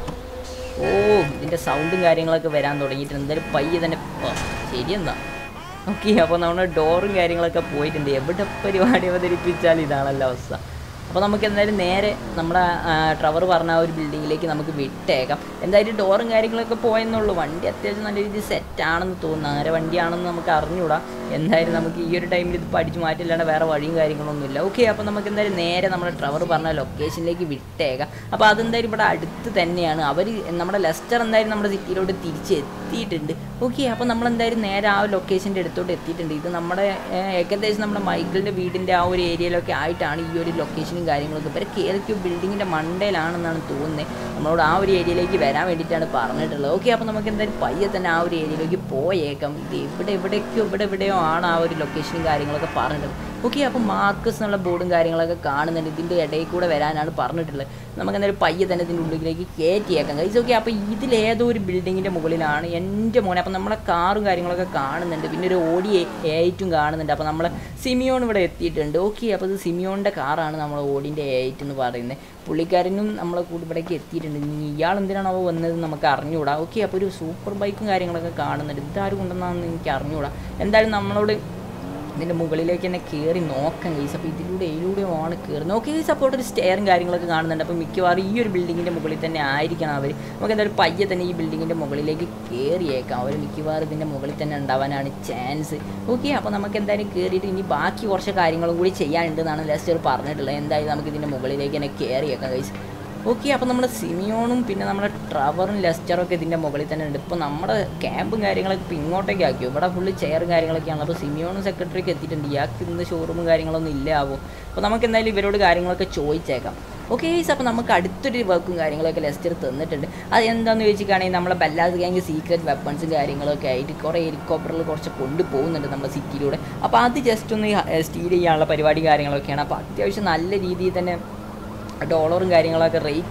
ഓ ഇതിൻ്റെ സൗണ്ടും കാര്യങ്ങളൊക്കെ വരാൻ തുടങ്ങിയിട്ടുണ്ട് എന്തായാലും പയ്യെ തന്നെ ഓ, ശരിയെന്നാ ഓക്കെ അപ്പോൾ നമ്മുടെ ഡോറും കാര്യങ്ങളൊക്കെ പോയിട്ടുണ്ട് എവിടെ പരിപാടി അവതരിപ്പിച്ചാൽ ഇതാണല്ലോ അവസ്ഥ അപ്പോൾ നമുക്ക് എന്തായാലും നേരെ നമ്മുടെ ട്രവർ പറഞ്ഞ ആ ഒരു ബിൽഡിങ്ങിലേക്ക് നമുക്ക് വിട്ടേക്കാം എന്തായാലും ഡോറും കാര്യങ്ങളൊക്കെ പോയെന്നുള്ളൂ വണ്ടി അത്യാവശ്യം നല്ല രീതിയിൽ സെറ്റ് ആണെന്ന് തോന്നുന്നു ആരെ വണ്ടിയാണെന്ന് നമുക്ക് അറിഞ്ഞൂടാ എന്തായാലും നമുക്ക് ഈ ഒരു ടൈമിൽ ഇത് പഠിച്ചു മാറ്റില്ലാണ്ട് വേറെ വഴിയും കാര്യങ്ങളൊന്നുമില്ല ഓക്കെ അപ്പോൾ നമുക്ക് എന്തായാലും നേരെ നമ്മുടെ ട്രവർ പറഞ്ഞ ലൊക്കേഷനിലേക്ക് വിട്ടേക്കാം അപ്പോൾ അതെന്തായാലും ഇവിടെ അടുത്ത് തന്നെയാണ് അവർ നമ്മുടെ ലെസ്റ്റർ എന്തായാലും നമ്മുടെ സിറ്റിയിലോട്ട് തിരിച്ചെത്തിയിട്ടുണ്ട് ഓക്കെ അപ്പോൾ നമ്മൾ എന്തായാലും നേരെ ആ ലൊക്കേഷൻ്റെ അടുത്തോട്ട് എത്തിയിട്ടുണ്ട് ഇത് നമ്മുടെ ഏഹ്, ഏകദേശം നമ്മുടെ മൈക്കിളിൻ്റെ വീടിൻ്റെ ആ ഒരു ഏരിയയിലൊക്കെ ആയിട്ടാണ് ഈ ഒരു ലൊക്കേഷനും കാര്യങ്ങളൊക്കെ ഇവരൊക്കെ ഏതൊക്കെയോ ബിൽഡിങ്ങിൻ്റെ മണ്ടയിലാണെന്നാണ് തോന്നുന്നത് നമ്മളോട് ആ ഒരു ഏരിയയിലേക്ക് വരാൻ വേണ്ടിയിട്ടാണ് പറഞ്ഞിട്ടുള്ളത് ഓക്കെ അപ്പോൾ നമുക്ക് എന്തായാലും പയ്യെ തന്നെ ആ ഒരു ഏരിയയിലേക്ക് പോയേക്കാം ഇത് ഇവിടെ എവിടേക്കോ ഇവിടെ എവിടെയോ ആണ് ആ ഒരു ലൊക്കേഷനും കാര്യങ്ങളൊക്കെ പറഞ്ഞിട്ടുള്ളത് ഓക്കെ അപ്പോൾ മാർക്കസ് എന്നുള്ള ബോർഡും കാര്യങ്ങളൊക്കെ കാണുന്നുണ്ട് ഇതിൻ്റെ ഇടയിൽ കൂടെ വരാനാണ് പറഞ്ഞിട്ടുള്ളത് നമുക്ക് എന്തായാലും പയ്യെ തന്നെ ഇതിൻ്റെ ഉള്ളിലേക്ക് കയറ്റിയേക്കാം കഴിച്ച് ഓക്കെ അപ്പോൾ ഇതിലേതോ ഒരു ബിൽഡിങ്ങിൻ്റെ മുകളിലാണ് എൻ്റെ മോനെ അപ്പോൾ നമ്മളെ കാറും കാര്യങ്ങളൊക്കെ കാണുന്നുണ്ട് പിന്നെ ഒരു ഓടി എയ്റ്റും കാണുന്നുണ്ട് അപ്പോൾ നമ്മളെ സിമിയോൺ ഇവിടെ എത്തിയിട്ടുണ്ട് ഓക്കെ അപ്പോൾ ഇത് സിമിയോണിൻ്റെ കാറാണ് നമ്മൾ ഓടിൻ്റെ എയ്റ്റ് എന്ന് പറയുന്നത് പുള്ളിക്കാരനും നമ്മളെ കൂടി ഇവിടേക്ക് എത്തിയിട്ടുണ്ട് ഇനി ഇയാൾ എന്തിനാണോ വന്നത് നമുക്ക് അറിഞ്ഞുകൂടാ ഓക്കെ അപ്പോൾ ഒരു സൂപ്പർ ബൈക്കും കാര്യങ്ങളൊക്കെ കാണുന്നുണ്ട് ഇതാരും കൊണ്ടുവന്നാന്ന് എനിക്ക് അറിഞ്ഞുകൂടാ എന്തായാലും നമ്മളോട് ഇതിൻ്റെ മുകളിലേക്ക് തന്നെ കയറി നോക്കാം ഗൈസ് അപ്പോൾ ഇതിലൂടെ ഇതിലൂടെ ആണ് കയറുന്നത് ഓക്കെ ഗൈസ് അപ്പോൾ അവിടെ ഒരു സ്റ്റെയറും കാര്യങ്ങളൊക്കെ കാണുന്നുണ്ട് അപ്പോൾ മിക്കവാറും ഈ ഒരു ബിൽഡിങ്ങിൻ്റെ മുകളിൽ തന്നെ ആയിരിക്കണം അവർ നമുക്ക് എന്തായാലും പയ്യെ തന്നെ ഈ ബിൽഡിങ്ങിൻ്റെ മുകളിലേക്ക് കയറിയേക്കാം അവർ മിക്കവാറും ഇതിൻ്റെ മുകളിൽ തന്നെ ഉണ്ടാവാനാണ് ചാൻസ് ഓക്കെ അപ്പോൾ നമുക്ക് എന്തായാലും കയറിയിട്ട് ഇനി ബാക്കി കുറച്ച് കാര്യങ്ങളും കൂടി ചെയ്യാനുണ്ടെന്നാണ് ലെസ്റ്റർ പറഞ്ഞിട്ടുള്ളത് എന്തായാലും നമുക്ക് ഇതിൻ്റെ മുകളിലേക്ക് തന്നെ കയറിയേക്കാം ഗൈസ് ഓക്കെ അപ്പോൾ നമ്മുടെ സിമിയോണും പിന്നെ നമ്മുടെ ട്രവറും ലെസ്റ്ററും ഒക്കെ ഇതിൻ്റെ മുകളിൽ തന്നെ ഉണ്ട് ഇപ്പോൾ നമ്മുടെ ക്യാമ്പും കാര്യങ്ങളൊക്കെ ഇപ്പോൾ ഇങ്ങോട്ടേക്ക് ആക്കി ഇവിടെ ഫുള്ള് ചെയറും കാര്യങ്ങളൊക്കെയാണ് അപ്പോൾ സിമിയോണും സെക്രട്ടറിയൊക്കെ എത്തിയിട്ടുണ്ട് ഇയാൾക്ക് ഇന്ന് ഷോറൂമും കാര്യങ്ങളൊന്നും ഇല്ല ആവും അപ്പോൾ നമുക്ക് എന്തായാലും ഇവരോട് കാര്യങ്ങളൊക്കെ ചോദിച്ചേക്കാം ഓക്കെ അപ്പോൾ നമുക്ക് അടുത്തൊരു വർക്കും കാര്യങ്ങളൊക്കെ ലെസ്റ്റർ തന്നിട്ടുണ്ട് അത് എന്താണെന്ന് ചോദിച്ചിട്ടാണെങ്കിൽ നമ്മളെ ബല്ലാസ് ഗ്യാങ് സീക്രട്ട് വെപ്പൺസും കാര്യങ്ങളൊക്കെ ആയിട്ട് കുറേ ഹെലികോപ്റ്ററിൽ കുറച്ച് കൊണ്ടുപോകുന്നുണ്ട് നമ്മുടെ സിറ്റിയിലൂടെ അപ്പോൾ അത് ജസ്റ്റ് ഒന്ന് സ്റ്റീൽ ചെയ്യാനുള്ള പരിപാടി കാര്യങ്ങളൊക്കെയാണ് അപ്പോൾ അത്യാവശ്യം നല്ല രീതിയിൽ തന്നെ ഡോളറും കാര്യങ്ങളൊക്കെ റേറ്റ് ഉള്ള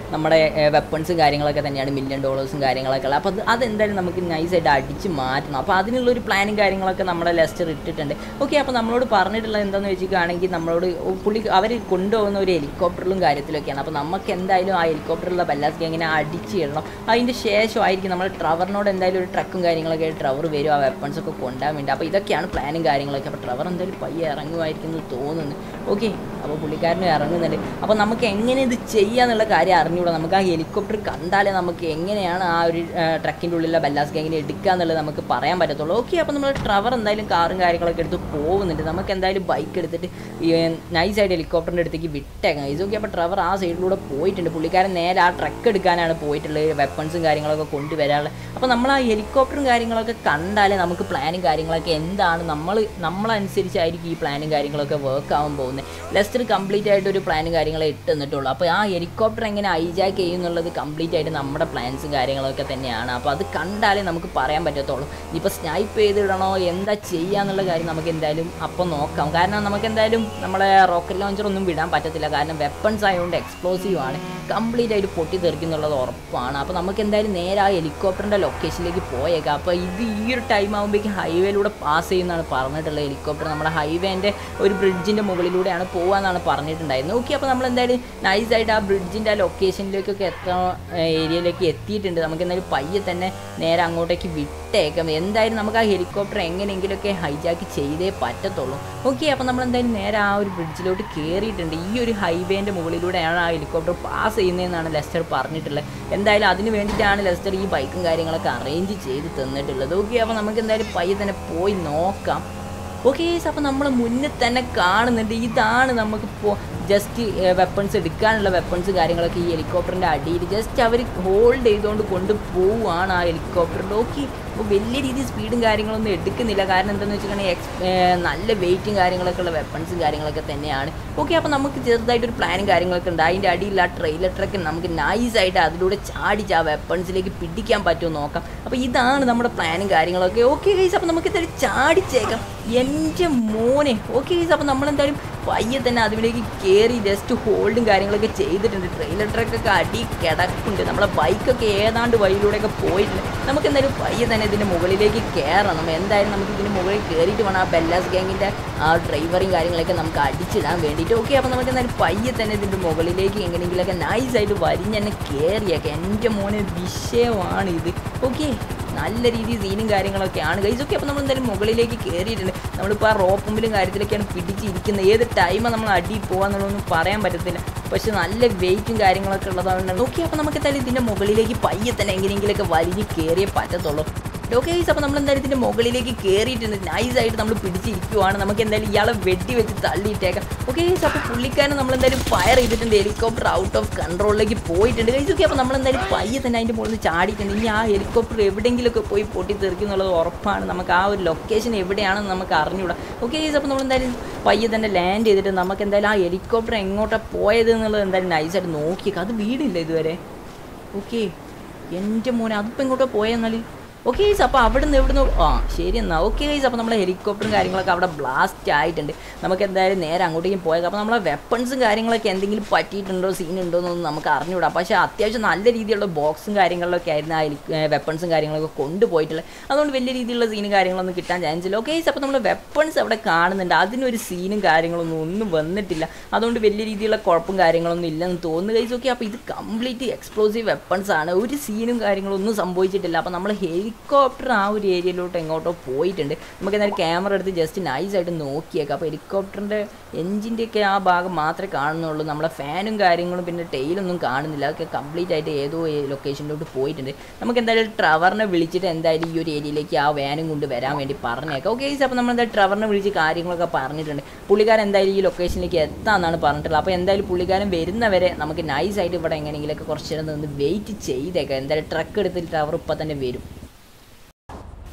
നമ്മുടെ വെപ്പൺസും കാര്യങ്ങളൊക്കെ തന്നെയാണ് മില്യൺ ഡോളേഴ്സും കാര്യങ്ങളൊക്കെ ഉള്ളത് അപ്പോൾ അത് അതെന്തായാലും നമുക്ക് നൈസായിട്ട് അടിച്ച് മാറ്റണം അപ്പോൾ അതിനുള്ളൊരു പ്ലാനും കാര്യങ്ങളൊക്കെ നമ്മുടെ ലെസ്റ്റർ ഇട്ടിട്ടുണ്ട് ഓക്കെ അപ്പോൾ നമ്മളോട് പറഞ്ഞിട്ടുള്ളത് എന്താണെന്ന് വെച്ചിട്ടാണെങ്കിൽ നമ്മളോട് പുള്ളി അവർ കൊണ്ടുപോകുന്ന ഒരു ഹെലികോപ്റ്ററിലും കാര്യത്തിലൊക്കെയാണ് അപ്പോൾ നമുക്ക് എന്തായാലും ആ ഹെലികോപ്റ്ററിലുള്ള ബല്ലാസ് ഗ്യാങ്ങിനെ അടിച്ച് ഇടണം അതിൻ്റെ ശേഷമായിരിക്കും നമ്മൾ ട്രവറിനോട് എന്തായാലും ഒരു ട്രക്കും കാര്യങ്ങളൊക്കെ ആയിട്ട് ട്രവർ വരും ആ വെപ്പൺസ് ഒക്കെ കൊണ്ടുപോകാൻ വേണ്ടി അപ്പോൾ ഇതൊക്കെയാണ് പ്ലാനും കാര്യങ്ങളൊക്കെ അപ്പോൾ ട്രവർ എന്തായാലും പയ്യെ ഇറങ്ങുമായിരിക്കും എന്ന് തോന്നുന്നു ഓക്കെ അപ്പോൾ പുള്ളിക്കാരനും ഇറങ്ങുന്നുണ്ട് അപ്പോൾ നമുക്ക് എങ്ങനെ ഇത് ചെയ്യാന്നുള്ള കാര്യം അറിഞ്ഞുകൂടാ നമുക്ക് ആ ഹെലികോപ്റ്റർ കണ്ടാലേ നമുക്ക് എങ്ങനെയാണ് ആ ഒരു ട്രക്കിൻ്റെ ഉള്ളിലെ ബല്ലാസ് ഗ്യാങ്ങിനെ എടുക്കുക എന്നുള്ളത് നമുക്ക് പറയാൻ പറ്റത്തുള്ളൂ ഓക്കെ അപ്പോൾ നമ്മൾ ട്രവർ എന്തായാലും കാറും കാര്യങ്ങളൊക്കെ എടുത്ത് പോകുന്നുണ്ട് നമുക്ക് എന്തായാലും ബൈക്ക് എടുത്തിട്ട് ഈ നൈസായിട്ട് ഹെലികോപ്റ്ററിൻ്റെ അടുത്തേക്ക് വിട്ടേക്കാം ഇതൊക്കെ അപ്പോൾ ട്രവർ ആ സൈഡിലൂടെ പോയിട്ടുണ്ട് പുള്ളിക്കാരൻ നേരെ ആ ട്രക്ക് എടുക്കാനാണ് പോയിട്ടുള്ളത് വെപ്പൺസും കാര്യങ്ങളൊക്കെ കൊണ്ടുവരാനുള്ളത് അപ്പോൾ നമ്മൾ ആ ഹെലികോപ്റ്ററും കാര്യങ്ങളൊക്കെ കണ്ടാലേ നമുക്ക് പ്ലാനും കാര്യങ്ങളൊക്കെ എന്താണ് നമ്മൾ നമ്മളനുസരിച്ചായിരിക്കും ഈ പ്ലാനും കാര്യങ്ങളൊക്കെ വർക്ക് ആവാൻ പോകുന്നത് ലെസ്റ്റർ കംപ്ലീറ്റ് ആയിട്ട് ഒരു പ്ലാനും കാര്യങ്ങളെ ഇട്ട് തന്നിട്ടുള്ളൂ അപ്പോൾ ആ ഹെലികോപ്റ്റർ എങ്ങനെ ഹൈജാക്ക് ചെയ്യുന്നുള്ളത് കംപ്ലീറ്റ് ആയിട്ട് നമ്മുടെ പ്ലാൻസും കാര്യങ്ങളൊക്കെ തന്നെയാണ് അപ്പോൾ അത് കണ്ടാലേ നമുക്ക് പറയാൻ പറ്റത്തുള്ളൂ ഇപ്പോൾ സ്നൈപ്പ് ചെയ്തിടണോ എന്താ ചെയ്യാന്നുള്ള കാര്യം നമുക്ക് എന്തായാലും അപ്പം നോക്കാം കാരണം നമുക്ക് എന്തായാലും നമ്മളെ റോക്കറ്റ് ലോഞ്ചർ ഒന്നും വിടാൻ പറ്റത്തില്ല കാരണം വെപ്പൺസ് ആയതുകൊണ്ട് എക്സ്പ്ലോസീവ് ആണ് കംപ്ലീറ്റ് ആയിട്ട് പൊട്ടി തെറിക്കുന്നുള്ളത് ഉറപ്പാണ് അപ്പോൾ നമുക്ക് എന്തായാലും നേരെ ആ ഹെലികോപ്റ്ററിൻ്റെ ലൊക്കേഷനിലേക്ക് പോയേക്കാം അപ്പോൾ ഇത് ഈ ഒരു ടൈം ആകുമ്പോഴേക്കും ഹൈവേയിലൂടെ പാസ് ചെയ്യുന്നതാണ് പറഞ്ഞിട്ടുള്ളത് ഹെലികോപ്റ്റർ നമ്മുടെ ഹൈവേൻ്റെ ഒരു ബ്രിഡ്ജിൻ്റെ മുകളിലൂടെയാണ് പോകാമെന്നാണ് പറഞ്ഞിട്ടുണ്ടായിരുന്നത് ഓക്കെ അപ്പോൾ നമ്മൾ എന്തായാലും നൈസായിട്ട് ആ ബ്രിഡ്ജിൻ്റെ ആ ലൊക്കേഷനിലേക്കൊക്കെ എത്താൻ ഏരിയയിലേക്ക് എത്തിയിട്ടുണ്ട് നമുക്ക് എന്തായാലും പയ്യെ തന്നെ നേരെ അങ്ങോട്ടേക്ക് വിട്ടേക്കാം എന്തായാലും നമുക്ക് ആ ഹെലികോപ്റ്റർ എങ്ങനെയെങ്കിലുമൊക്കെ ഹൈജാക്ക് ചെയ്തേ പറ്റത്തുള്ളൂ ഓക്കെ അപ്പോൾ നമ്മൾ എന്തായാലും നേരെ ആ ഒരു ബ്രിഡ്ജിലോട്ട് കയറിയിട്ടുണ്ട് ഈ ഒരു ഹൈവേൻ്റെ മുകളിലൂടെയാണ് ആ ഹെലികോപ്റ്റർ പാസ് ചെയ്യുന്നതെന്നാണ് ലെസ്റ്റർ പറഞ്ഞിട്ടുള്ളത് എന്തായാലും അതിന് വേണ്ടിയിട്ടാണ് ലെസ്റ്റർ ഈ ബൈക്കും കാര്യങ്ങളൊക്കെ അറേഞ്ച് ചെയ്ത് തന്നിട്ടുള്ളത് ഓക്കെ അപ്പോൾ നമുക്ക് എന്തായാലും പയ്യെ തന്നെ പോയി നോക്കാം ഓക്കെ അപ്പോൾ നമ്മൾ മുന്നിൽ തന്നെ കാണുന്നുണ്ട് ഇതാണ് നമുക്കിപ്പോൾ ജസ്റ്റ് വെപ്പൺസ് എടുക്കാനുള്ള വെപ്പൺസ് കാര്യങ്ങളൊക്കെ ഈ ഹെലികോപ്റ്ററിൻ്റെ അടിയിൽ ജസ്റ്റ് അവർ ഹോൾഡ് ചെയ്തുകൊണ്ട് കൊണ്ട് പോവുകയാണ് ആ ഹെലികോപ്റ്ററിൻ്റെ ഓക്കെ അപ്പോൾ വലിയ രീതിയിൽ സ്പീഡും കാര്യങ്ങളൊന്നും എടുക്കുന്നില്ല കാരണം എന്താണെന്ന് വെച്ചിട്ടുണ്ടെങ്കിൽ എക്സ് നല്ല വെയിറ്റും കാര്യങ്ങളൊക്കെ ഉള്ള വെപ്പൺസും കാര്യങ്ങളൊക്കെ തന്നെയാണ് ഓക്കെ അപ്പോൾ നമുക്ക് ചെറുതായിട്ടൊരു പ്ലാനും കാര്യങ്ങളൊക്കെ ഉണ്ട് അതിൻ്റെ അടിയിൽ ആ ട്രെയിലർ ട്രക്ക് നമുക്ക് നൈസായിട്ട് അതിലൂടെ ചാടിച്ച് ആ വെപ്പൺസിലേക്ക് പിടിക്കാൻ പറ്റുമോ നോക്കാം അപ്പോൾ ഇതാണ് നമ്മുടെ പ്ലാനും കാര്യങ്ങളൊക്കെ ഓക്കെ ഗൈസ് അപ്പോൾ നമുക്ക് എന്തായാലും ചാടിച്ചേക്കാം എൻ്റെ മോനെ ഓക്കെ ഗൈസ് അപ്പോൾ നമ്മളെന്തായാലും പയ്യെ തന്നെ അതിലേക്ക് കയറി ജസ്റ്റ് ഹോൾഡും കാര്യങ്ങളൊക്കെ ചെയ്തിട്ടുണ്ട് ട്രെയിലർ ട്രക്കൊക്കെ അടി കിടക്കുന്നുണ്ട് നമ്മളെ ബൈക്കൊക്കെ ഏതാണ്ട് വഴിയിലൂടെയൊക്കെ പോയിട്ടുണ്ട് നമുക്ക് എന്തായാലും പയ്യെ തന്നെ ഇതിൻ്റെ മുകളിലേക്ക് കയറണം എന്തായാലും നമുക്ക് ഇതിൻ്റെ മുകളിൽ കയറിയിട്ട് വേണം ആ ബെല്ലാസ് ഗ്യാങ്ങിൻ്റെ ആ ഡ്രൈവറും കാര്യങ്ങളൊക്കെ നമുക്ക് അടിച്ചിടാൻ വേണ്ടിയിട്ട് ഓക്കെ അപ്പോൾ നമുക്ക് എന്തായാലും പയ്യെ തന്നെ ഇതിൻ്റെ മുകളിലേക്ക് എങ്ങനെയെങ്കിലുമൊക്കെ നൈസായിട്ട് വരിഞ്ഞ് തന്നെ കയറിയൊക്കെ എൻ്റെ മോനെ വിഷയമാണ് ഇത് ഓക്കെ നല്ല രീതിയിൽ സീനും കാര്യങ്ങളൊക്കെയാണ് ഗൈസ് ഒക്കെ അപ്പോൾ നമ്മൾ എന്തായാലും മുകളിലേക്ക് കയറിയിട്ടുണ്ട് നമ്മളിപ്പോൾ ആ റോപ്പുമ്പിലും കാര്യത്തിലൊക്കെയാണ് പിടിച്ചിരിക്കുന്നത് ഏത് ടൈമാണ് നമ്മൾ അടി പോകാന്നുള്ളതൊന്നും പറയാൻ പറ്റത്തില്ല പക്ഷെ നല്ല വെയിറ്റും കാര്യങ്ങളൊക്കെ ഉള്ളതാണ് നോക്കി അപ്പോൾ നമുക്ക് എന്തായാലും ഇതിൻ്റെ മുകളിലേക്ക് പയ്യെ തന്നെ എങ്ങനെയെങ്കിലുമൊക്കെ വലിഞ്ഞ് കയറിയേ പറ്റത്തുള്ളൂ ഓക്കെ ഗൈസ് അപ്പോൾ നമ്മൾ എന്തായാലും ഇതിൻ്റെ മുകളിലേക്ക് കയറിയിട്ടുണ്ട് നൈസായിട്ട് നമ്മൾ പിടിച്ചിരിക്കുവാണ് നമുക്ക് എന്തായാലും ഇയാളെ വെട്ടി വെച്ച് തള്ളിയിട്ടേക്കാം ഓക്കെ ഗൈസ് അപ്പോൾ പുള്ളിക്കാരൻ നമ്മൾ എന്തായാലും ഫയർ ചെയ്തിട്ടുണ്ട് ഹെലികോപ്റ്റർ ഔട്ട് ഓഫ് കൺട്രോളിലേക്ക് പോയിട്ടുണ്ട് ഗൈസ് ഓക്കെ അപ്പോൾ നമ്മൾ എന്തായാലും പയ്യെ തന്നെ അതിൻ്റെ മുകളിൽ ചാടിയിട്ടുണ്ട് ഇനി ആ ഹെലികോപ്റ്റർ എവിടെയെങ്കിലുമൊക്കെ പോയി പൊട്ടി തെറിക്കും എന്നുള്ളത് ഉറപ്പാണ് നമുക്ക് ആ ഒരു ലൊക്കേഷൻ എവിടെയാണെന്ന് നമുക്ക് അറിഞ്ഞൂടാ ഓക്കെ ഗൈസ് അപ്പോൾ നമ്മൾ എന്തായാലും പയ്യെ തന്നെ ലാൻഡ് ചെയ്തിട്ട് നമുക്ക് എന്തായാലും ആ ഹെലികോപ്റ്റർ എങ്ങോട്ടാണ് പോയത് എന്നുള്ളത് എന്തായാലും നൈസായിട്ട് നോക്കിയേക്കാം അത് വീടില്ല ഇതുവരെ ഓക്കെ എൻ്റെ മോനെ അതിപ്പോൾ എങ്ങോട്ടോ പോയെന്നാൽ ഓക്കെ ഗൈസ് അപ്പോൾ അവിടെ നിന്ന് എവിടെ നിന്ന് ആ ശരി എന്നാൽ ഓക്കെ ഗൈസ് അപ്പോൾ നമ്മളെ ഹെലികോപ്റ്ററും കാര്യങ്ങളൊക്കെ അവിടെ ബ്ലാസ്റ്റ് ആയിട്ടുണ്ട് നമുക്ക് എന്തായാലും നേരെ അങ്ങോട്ടേക്കും പോയത് അപ്പോൾ നമ്മളെ വെപ്പൺസും കാര്യങ്ങളൊക്കെ എന്തെങ്കിലും പറ്റിയിട്ടുണ്ടോ സീൻ ഉണ്ടോ എന്നൊന്നും നമുക്ക് അറിഞ്ഞുകൂടാ പക്ഷേ അത്യാവശ്യം നല്ല രീതിയിലുള്ള ബോക്സും കാര്യങ്ങളിലൊക്കെ ആയിരുന്നു ആ വെപ്പൺസും കാര്യങ്ങളൊക്കെ കൊണ്ടുപോയിട്ടുള്ളത് അതുകൊണ്ട് വലിയ രീതിയിലുള്ള സീനും കാര്യങ്ങളൊന്നും കിട്ടാൻ ചാൻസ് ഇല്ല ഓക്കെ ഗൈസ് അപ്പോൾ നമ്മൾ വെപ്പൺസ് അവിടെ കാണുന്നുണ്ട് അതിനൊരു സീനും കാര്യങ്ങളൊന്നും ഒന്നും വന്നിട്ടില്ല അതുകൊണ്ട് വലിയ രീതിയിലുള്ള കുഴപ്പം കാര്യങ്ങളൊന്നും ഇല്ലെന്ന് തോന്നുന്നു ഗൈസ് ഓക്കെ അപ്പോൾ ഇത് കംപ്ലീറ്റ് എക്സ്പ്ലോസീവ് വെപ്പൺസ് ആണ് ഒരു സീനും കാര്യങ്ങളൊന്നും സംഭവിച്ചിട്ടില്ല അപ്പോൾ നമ്മൾ ഹെലികോപ്റ്റർ ആ ഒരു ഏരിയയിലോട്ട് എങ്ങോട്ടോ പോയിട്ടുണ്ട് നമുക്ക് എന്തായാലും ക്യാമറ എടുത്ത് ജസ്റ്റ് നൈസായിട്ട് നോക്കിയേക്കാം അപ്പോൾ ഹെലികോപ്റ്ററിൻ്റെ എഞ്ചിൻ്റെയൊക്കെ ആ ഭാഗം മാത്രമേ കാണുന്നുള്ളൂ നമ്മളെ ഫാനും കാര്യങ്ങളും പിന്നെ ടെയിലൊന്നും കാണുന്നില്ല അതൊക്കെ കംപ്ലീറ്റ് ആയിട്ട് ഏതോ ലൊക്കേഷനിലോട്ട് പോയിട്ടുണ്ട് നമുക്ക് എന്തായാലും ട്രവറിനെ വിളിച്ചിട്ട് എന്തായാലും ഈ ഒരു ഏരിയയിലേക്ക് ആ വാനും കൊണ്ട് വരാൻ വേണ്ടി പറഞ്ഞേക്കാം ഓക്കെ അപ്പോൾ നമ്മൾ എന്തായാലും ട്രവറിനെ വിളിച്ച് കാര്യങ്ങളൊക്കെ പറഞ്ഞിട്ടുണ്ട് പുള്ളിക്കാരൻ എന്തായാലും ഈ ലൊക്കേഷനിലേക്ക് എത്താമെന്നാണ് പറഞ്ഞിട്ടുള്ളത് അപ്പോൾ എന്തായാലും പുള്ളിക്കാരൻ വരുന്നവരെ നമുക്ക് നൈസായിട്ട് ഇവിടെ എങ്ങനെയെങ്കിലുമൊക്കെ കുറച്ച് നേരം നിന്ന് വെയിറ്റ് ചെയ്തേക്കാം എന്തായാലും ട്രക്ക് എടുത്തിട്ട് ട്രവർ ഇപ്പം തന്നെ വരും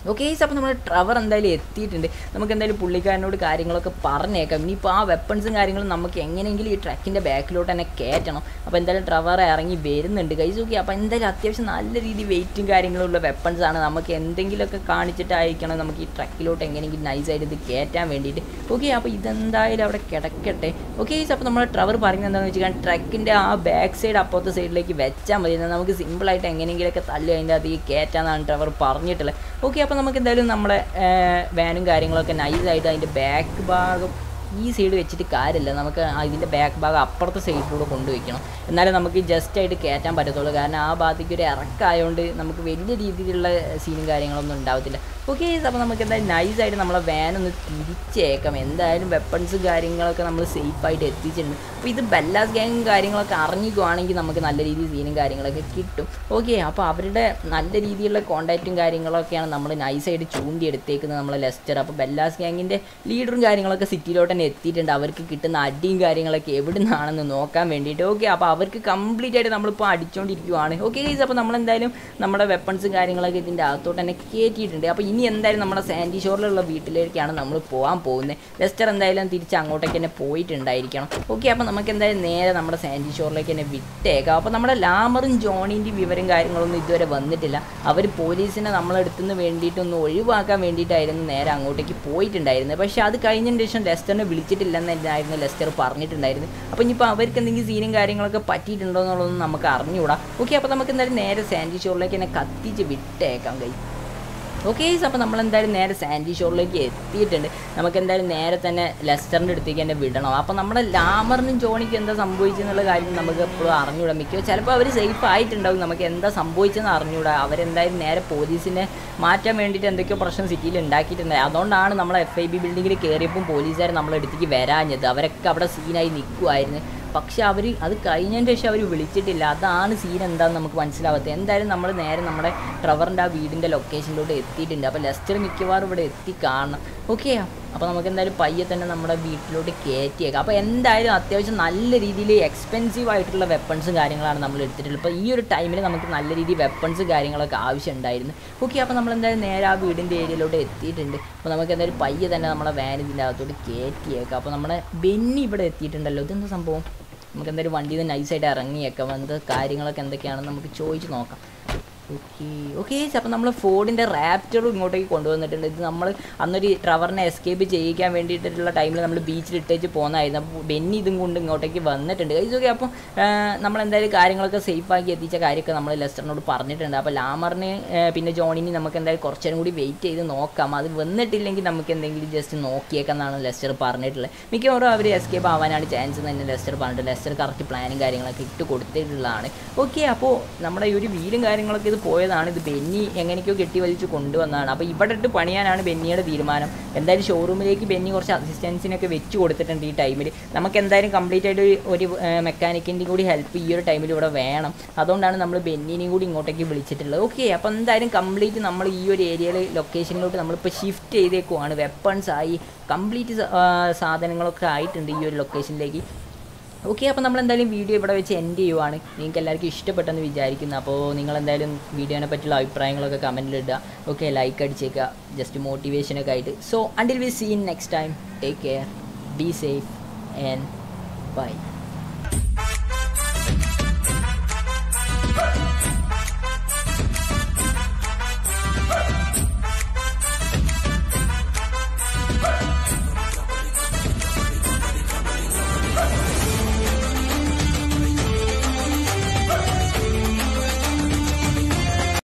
ഓക്കെ അപ്പോൾ നമ്മൾ ട്രവർ എന്തായാലും എത്തിയിട്ടുണ്ട് നമുക്ക് എന്തായാലും പുള്ളിക്കാരനോട് കാര്യങ്ങളൊക്കെ പറഞ്ഞേക്കാം ഇനിയിപ്പോൾ ആ വെപ്പൺസും കാര്യങ്ങളും നമുക്ക് എങ്ങനെയെങ്കിലും ഈ ട്രക്കിൻ്റെ ബാക്കിലോട്ട് തന്നെ കയറ്റണം അപ്പോൾ എന്തായാലും ട്രവർ ഇറങ്ങി വരുന്നുണ്ട് കൈസ് ഓക്കെ അപ്പോൾ എന്തായാലും അത്യാവശ്യം നല്ല രീതിയിൽ വെയിറ്റും കാര്യങ്ങളും ഉള്ള വെപ്പൺസ് ആണ് നമുക്ക് എന്തെങ്കിലുമൊക്കെ കാണിച്ചിട്ടായിരിക്കണം നമുക്ക് ഈ ട്രക്കിലോട്ട് എങ്ങനെയെങ്കിലും നൈസായിട്ട് ഇത് കയറ്റാൻ വേണ്ടിയിട്ട് ഓക്കെ അപ്പോൾ ഇതെന്തായാലും അവിടെ കിടക്കട്ടെ ഓക്കെ അപ്പോൾ നമ്മൾ ട്രവർ പറയുന്നത് എന്താണെന്ന് വെച്ചാൽ ട്രക്കിൻ്റെ ആ ബാക്ക് സൈഡ് അപ്പുറത്തെ സൈഡിലേക്ക് വെച്ചാൽ മതി എന്നാൽ നമുക്ക് സിമ്പിളായിട്ട് എങ്ങനെയെങ്കിലുമൊക്കെ തള്ളി അതിൻ്റെ അകത്തേക്ക് കയറ്റാമെന്നാണ് ട്രവർ പറഞ്ഞിട്ടുള്ളത് ഓക്കെ അപ്പോൾ നമുക്ക് എന്തായാലും നമ്മുടെ വാനും കാര്യങ്ങളൊക്കെ നൈസായിട്ട് അതിൻ്റെ ബാക്ക് ഭാഗം ഈ സൈഡ് വെച്ചിട്ട് കാര്യമില്ല നമുക്ക് ഇതിൻ്റെ ബാക്ക് ഭാഗം അപ്പുറത്തെ സൈഡിലൂടെ കൊണ്ടുവയ്ക്കണം എന്നാലേ നമുക്ക് ജസ്റ്റ് ആയിട്ട് കയറ്റാൻ പറ്റത്തുള്ളൂ കാരണം ആ ഭാഗത്തേക്ക് ഒരു ഇറക്കമായതുകൊണ്ട് നമുക്ക് വലിയ രീതിയിലുള്ള സീനും കാര്യങ്ങളൊന്നും ഉണ്ടാവത്തില്ല ഓക്കെ അപ്പോൾ നമുക്ക് എന്തായാലും നൈസായിട്ട് നമ്മളെ വാൻ ഒന്ന് തിരിച്ചേക്കാം എന്തായാലും വെപ്പൺസ് കാര്യങ്ങളൊക്കെ നമ്മൾ സേഫായിട്ട് എത്തിച്ചിട്ടുണ്ട് അപ്പോൾ ഇത് ബെല്ലാസ് ഗ്യാങ്ങും കാര്യങ്ങളൊക്കെ അറിഞ്ഞിക്കുവാണെങ്കിൽ നമുക്ക് നല്ല രീതിയിൽ സീനും കാര്യങ്ങളൊക്കെ കിട്ടും ഓക്കെ അപ്പോൾ അവരുടെ നല്ല രീതിയിലുള്ള കോണ്ടാക്റ്റും കാര്യങ്ങളൊക്കെയാണ് നമ്മൾ നൈസായിട്ട് ചൂണ്ടി എടുത്തേക്കുന്നത് നമ്മളെ ലെസ്റ്റർ അപ്പോൾ ബെല്ലാസ് ഗ്യാങ്ങിൻ്റെ ലീഡറും കാര്യങ്ങളൊക്കെ സിറ്റിയിലോട്ട് തന്നെ എത്തിയിട്ടുണ്ട് അവർക്ക് കിട്ടുന്ന അടിയും കാര്യങ്ങളൊക്കെ എവിടെ നിന്നാണെന്ന് നോക്കാൻ വേണ്ടിയിട്ട് ഓക്കെ അപ്പോൾ അവർക്ക് കംപ്ലീറ്റ് ആയിട്ട് നമ്മളിപ്പോൾ അടിച്ചുകൊണ്ടിരിക്കുവാണ് ഓക്കെ ഗൈസ് അപ്പോൾ നമ്മളെന്തായാലും നമ്മുടെ വെപ്പൺസും കാര്യങ്ങളൊക്കെ ഇതിൻ്റെ അകത്തോട്ട് തന്നെ കയറ്റിയിട്ടുണ്ട് അപ്പോൾ ഇനി എന്തായാലും നമ്മുടെ സാൻഡി ഷോറിലുള്ള വീട്ടിലേക്കാണ് നമ്മൾ പോകാൻ പോകുന്നത് ലെസ്റ്റർ എന്തായാലും തിരിച്ച് അങ്ങോട്ടേക്ക് തന്നെ പോയിട്ടുണ്ടായിരിക്കണം ഓക്കെ അപ്പോൾ നമുക്ക് എന്തായാലും നേരെ നമ്മുടെ സാൻഡി ഷോറിലേക്ക് തന്നെ വിട്ടേക്കാം അപ്പോൾ നമ്മുടെ ലാമറും ജോണിൻ്റെ വിവരം കാര്യങ്ങളൊന്നും ഇതുവരെ വന്നിട്ടില്ല അവർ പോലീസിനെ നമ്മളെടുത്തുനിന്ന് വേണ്ടിയിട്ടൊന്ന് ഒഴിവാക്കാൻ വേണ്ടിയിട്ടായിരുന്നു നേരെ അങ്ങോട്ടേക്ക് പോയിട്ടുണ്ടായിരുന്നത് പക്ഷേ അത് കഴിഞ്ഞതിന് ശേഷം ലെസ്റ്ററിനെ വിളിച്ചിട്ടില്ലെന്ന് തന്നെയായിരുന്നു ലെസ്റ്റർ പറഞ്ഞിട്ടുണ്ടായിരുന്നത് അപ്പോൾ ഇനിയിപ്പോൾ അവർക്ക് എന്തെങ്കിലും സീനും കാര്യങ്ങളൊക്കെ പറ്റിയിട്ടുണ്ടോ എന്നുള്ളതൊന്നും നമുക്ക് അറിഞ്ഞുകൂടാ ഓക്കെ അപ്പോൾ നമുക്ക് എന്തായാലും നേരെ സാൻഡി ഷോറിലേക്ക് തന്നെ കത്തിച്ച് വിട്ടേക്കാം കൈ ഓക്കെ അപ്പോൾ നമ്മൾ എന്തായാലും നേരെ സാൻഡി ഷോറിലേക്ക് എത്തിയിട്ടുണ്ട് നമുക്ക് എന്തായാലും നേരെ തന്നെ ലെസ്റ്ററിൻ്റെ അടുത്തേക്ക് തന്നെ വിടണം അപ്പോൾ നമ്മുടെ ലാമറിനും ജോണിക്കും എന്താ സംഭവിച്ചെന്നുള്ള കാര്യം നമുക്ക് എപ്പോഴും അറിഞ്ഞൂടാ മിക്കോ ചിലപ്പോൾ അവർ സേഫ് ആയിട്ടുണ്ടാവും നമുക്ക് എന്താ സംഭവിച്ചെന്ന് അറിഞ്ഞൂടാ അവരെന്തായാലും നേരെ പോലീസിനെ മാറ്റാൻ വേണ്ടിയിട്ട് എന്തൊക്കെയോ പ്രശ്നം സിറ്റിയിൽ ഉണ്ടാക്കിയിട്ടുണ്ട് അതുകൊണ്ടാണ് നമ്മൾ എഫ് ഐ ബി ബിൽഡിങ്ങിൽ കയറിയപ്പോൾ പോലീസുകാർ നമ്മളെ അടുത്തേക്ക് വരാഞ്ഞത് അവരൊക്കെ അവിടെ സീനായി നിൽക്കുമായിരുന്നു പക്ഷെ അവർ അത് കഴിഞ്ഞതിന് ശേഷം അവർ വിളിച്ചിട്ടില്ല അതാണ് സീൻ എന്താണെന്ന് നമുക്ക് മനസ്സിലാവാത്തത് എന്തായാലും നമ്മൾ നേരെ നമ്മുടെ ട്രവറിൻ്റെ ആ വീടിൻ്റെ ലൊക്കേഷനിലോട്ട് എത്തിയിട്ടുണ്ട് അപ്പോൾ ലെസ്റ്റർ മിക്കവാറും ഇവിടെ എത്തി കാണണം ഓക്കെ അപ്പോൾ നമുക്ക് എന്തായാലും പയ്യെ തന്നെ നമ്മുടെ വീട്ടിലോട്ട് കയറ്റിയേക്കാം അപ്പോൾ എന്തായാലും അത്യാവശ്യം നല്ല രീതിയിൽ എക്സ്പെൻസീവ് ആയിട്ടുള്ള വെപ്പൺസും കാര്യങ്ങളാണ് നമ്മൾ എടുത്തിട്ടുള്ളത് അപ്പോൾ ഈ ഒരു ടൈമിൽ നമുക്ക് നല്ല രീതിയിൽ വെപ്പൺസ് കാര്യങ്ങളൊക്കെ ആവശ്യമുണ്ടായിരുന്നു ഓക്കെ അപ്പോൾ നമ്മൾ എന്തായാലും നേരെ ആ വീടിൻ്റെ ഏരിയയിലോട്ട് എത്തിയിട്ടുണ്ട് അപ്പോൾ നമുക്ക് എന്തായാലും പയ്യെ തന്നെ നമ്മളെ വാൻ ഇതിൻ്റെ അകത്തോട്ട് കയറ്റിയേക്കാം അപ്പോൾ നമ്മുടെ ബെന്നി ഇവിടെ എത്തിയിട്ടുണ്ടല്ലോ ഇതെന്താ സംഭവം നമുക്ക് എന്തായാലും വണ്ടിയിൽ നിന്ന് നൈസായിട്ട് ഇറങ്ങിയേക്കാം എന്ത് കാര്യങ്ങളൊക്കെ എന്തൊക്കെയാണെന്ന് നമുക്ക് ചോദിച്ച് നോക്കാം ഓക്കെ ഓക്കെ അപ്പോൾ നമ്മൾ ഫോർഡിൻ്റെ റാപ്റ്ററും ഇങ്ങോട്ടേക്ക് കൊണ്ടുവന്നിട്ടുണ്ട് ഇത് നമ്മൾ അന്നൊരു ട്രവറിനെ എസ്കേപ്പ് ചെയ്യിക്കാൻ വേണ്ടിയിട്ടുള്ള ടൈമിൽ നമ്മൾ ബീച്ചിൽ ഇട്ടേച്ച് പോകുന്നതായിരുന്നു അപ്പോൾ ബെന്നി ഇതും കൊണ്ട് ഇങ്ങോട്ടേക്ക് വന്നിട്ടുണ്ട് ഗൈസ് ഓക്കെ അപ്പോൾ നമ്മൾ എന്തായാലും കാര്യങ്ങളൊക്കെ സേഫാക്കി എത്തിച്ച കാര്യമൊക്കെ നമ്മൾ ലെസ്റ്ററിനോട് പറഞ്ഞിട്ടുണ്ട് അപ്പോൾ ലാമറിന് പിന്നെ ജോണിന് നമുക്ക് എന്തായാലും കുറച്ചേരം കൂടി വെയിറ്റ് ചെയ്ത് നോക്കാം അത് വന്നിട്ടില്ലെങ്കിൽ നമുക്ക് എന്തെങ്കിലും ജസ്റ്റ് നോക്കിയേക്കെന്നാണ് ലെസ്റ്റർ പറഞ്ഞിട്ടുള്ളത് മിക്കവാറും അവർ എസ്കേപ്പ് ആവാനാണ് ചാൻസ് തന്നെ ലെസ്റ്റർ പറഞ്ഞിട്ട് ലെസ്റ്റർ കറക്റ്റ് പ്ലാനും കാര്യങ്ങളൊക്കെ ഇട്ട് കൊടുത്തിട്ടുള്ളതാണ് ഓക്കെ അപ്പോൾ നമ്മുടെ ഈ ഒരു വീലും കാര്യങ്ങളൊക്കെ ഇത് പോയതാണ് ഇത് ബെന്നി എങ്ങനെയൊക്കെയോ കെട്ടി വലിച്ച് കൊണ്ടുവന്നതാണ് അപ്പോൾ ഇവിടെ ഇട്ട് പണിയാനാണ് ബെന്നിയുടെ തീരുമാനം എന്തായാലും ഷോറൂമിലേക്ക് ബെന്നി കുറച്ച് അസിസ്റ്റൻസിനൊക്കെ വെച്ച് കൊടുത്തിട്ടുണ്ട് ഈ ടൈമിൽ നമുക്ക് എന്തായാലും കംപ്ലീറ്റ് ആയിട്ട് ഒരു മെക്കാനിക്കിൻ്റെയും കൂടി ഹെൽപ്പ് ഈ ഒരു ടൈമിൽ ഇവിടെ വേണം അതുകൊണ്ടാണ് നമ്മൾ ബെന്നിനെയും കൂടി ഇങ്ങോട്ടേക്ക് വിളിച്ചിട്ടുള്ളത് ഓക്കെ അപ്പോൾ എന്തായാലും കംപ്ലീറ്റ് നമ്മൾ ഈ ഒരു ഏരിയയിൽ ലൊക്കേഷനിലോട്ട് നമ്മളിപ്പോൾ ഷിഫ്റ്റ് ചെയ്തേക്കുവാണ് വെപ്പൺസ് ആയി കംപ്ലീറ്റ് സാധനങ്ങളൊക്കെ ആയിട്ടുണ്ട് ഈ ഒരു ലൊക്കേഷനിലേക്ക് ഓക്കെ അപ്പോൾ നമ്മൾ എന്തായാലും വീഡിയോ ഇവിടെ വെച്ച് എൻഡ് ചെയ്യുവാണ് നിങ്ങൾക്ക് എല്ലാവർക്കും ഇഷ്ടപ്പെട്ടെന്ന് വിചാരിക്കുന്നു അപ്പോൾ നിങ്ങൾ എന്തായാലും വീഡിയോനെ പറ്റിയുള്ള അഭിപ്രായങ്ങളൊക്കെ കമൻറ്റിൽ ഇടുക ഓക്കെ ലൈക്ക് അടിച്ചേക്കുക ജസ്റ്റ് മോട്ടിവേഷനൊക്കെ ആയിട്ട് so until we seen next time take care be safe and by